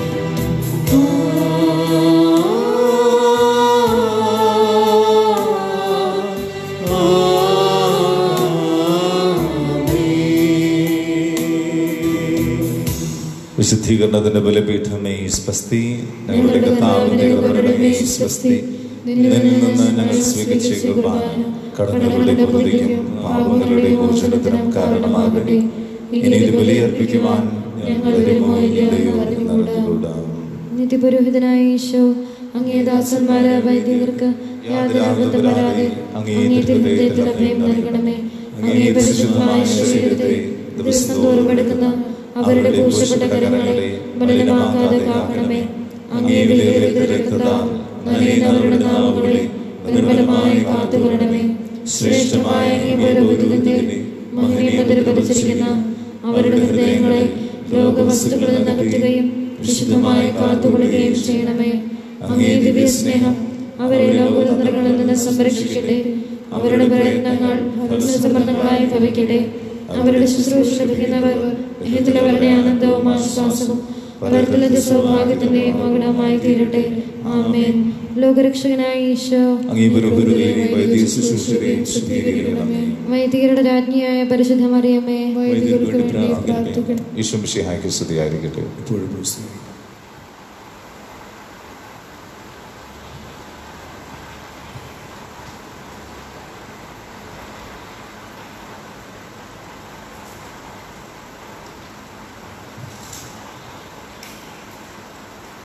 വിശുദ്ധീകരണത്തിന്റെ ബലപീഠമേ സ്വസ്തി ഞങ്ങളുടെ കർത്താവിന്റെ കൃപയുടെ സ്വസ്തി നിന്നിൽ നിന്ന് ഞങ്ങൾ സ്വീകരിച്ച കുർബാന കടങ്ങളുടെ പ്രതിക്കും പാപങ്ങളുടെ മോചനത്തിനും കാരണമാകട്ടെ ഇനി ഇത് ബലിയർപ്പിക്കുവാൻ ഞങ്ങളുടെ മോചനകൂടാം നിത്യപുരോഹിതനായ ഈശോ അങ്ങേ ദാസന്മാരെ വൈദികർക്ക് യാതൊരു അബദ്ധം വരാതെ അങ്ങേ തിരുഹൃദയത്തിൽ അഭയം നൽകണമേ അങ്ങേ പരിശുദ്ധമായ ശരീരത്തെ ദിവസം തോറും എടുക്കുന്ന അവരുടെ പൂശപ്പെട്ട കരങ്ങളെ മലിനമാക്കാതെ കാക്കണമേ അങ്ങേ വിലയേറിയ രക്തത്താൽ നനയുന്നവരുടെ നാവുകളെ നിർമ്മലമായി കാത്തുകൊള്ളണമേ ശ്രേഷ്ഠമായ അങ്ങേ പുരോഹിതന്റെ മഹിമയിൽ പതിച്ചിരിക്കുന്ന അവരുടെ ഹൃദയങ്ങളെ രോഗവസ്തുക്കളിൽ നിന്ന് അകറ്റുകയും വിശുദ്ധമായി കാത്തുകൊള്ളുകയും ചെയ്യണമേ അങ്ങേ ദിവ്യ സ്നേഹം അവരെ ലോകതന്ത്രങ്ങളിൽ നിന്ന് സംരക്ഷിക്കട്ടെ അവരുടെ പ്രയത്നങ്ങൾ സമ്മർദ്ദങ്ങളായി ഭവിക്കട്ടെ അവരുടെ ശുശ്രൂഷ ലഭിക്കുന്നവർ ഹേതുലവരുടെ ആനന്ദവും ആശ്വാസവും പരത്തിലത്തെ സൗഭാഗ്യത്തിന്റെ മകുടമായി തീരട്ടെ ആമേൻ ലോകരക്ഷകനായ ഈശോ അങ്ങേ പുരോഹിതരെയും വൈദിക ശുശ്രൂഷരെയും ശുദ്ധീകരിക്കണമേ വൈദികരുടെ രാജ്ഞിയായ പരിശുദ്ധ മറിയമ്മേ വൈദികർക്ക് വേണ്ടി പ്രാർത്ഥിക്കണമേ ഈശ്വം വിഷയഹായ്ക്ക് സ്തുതിയായിരിക്കട്ടെ ഇപ്പോഴും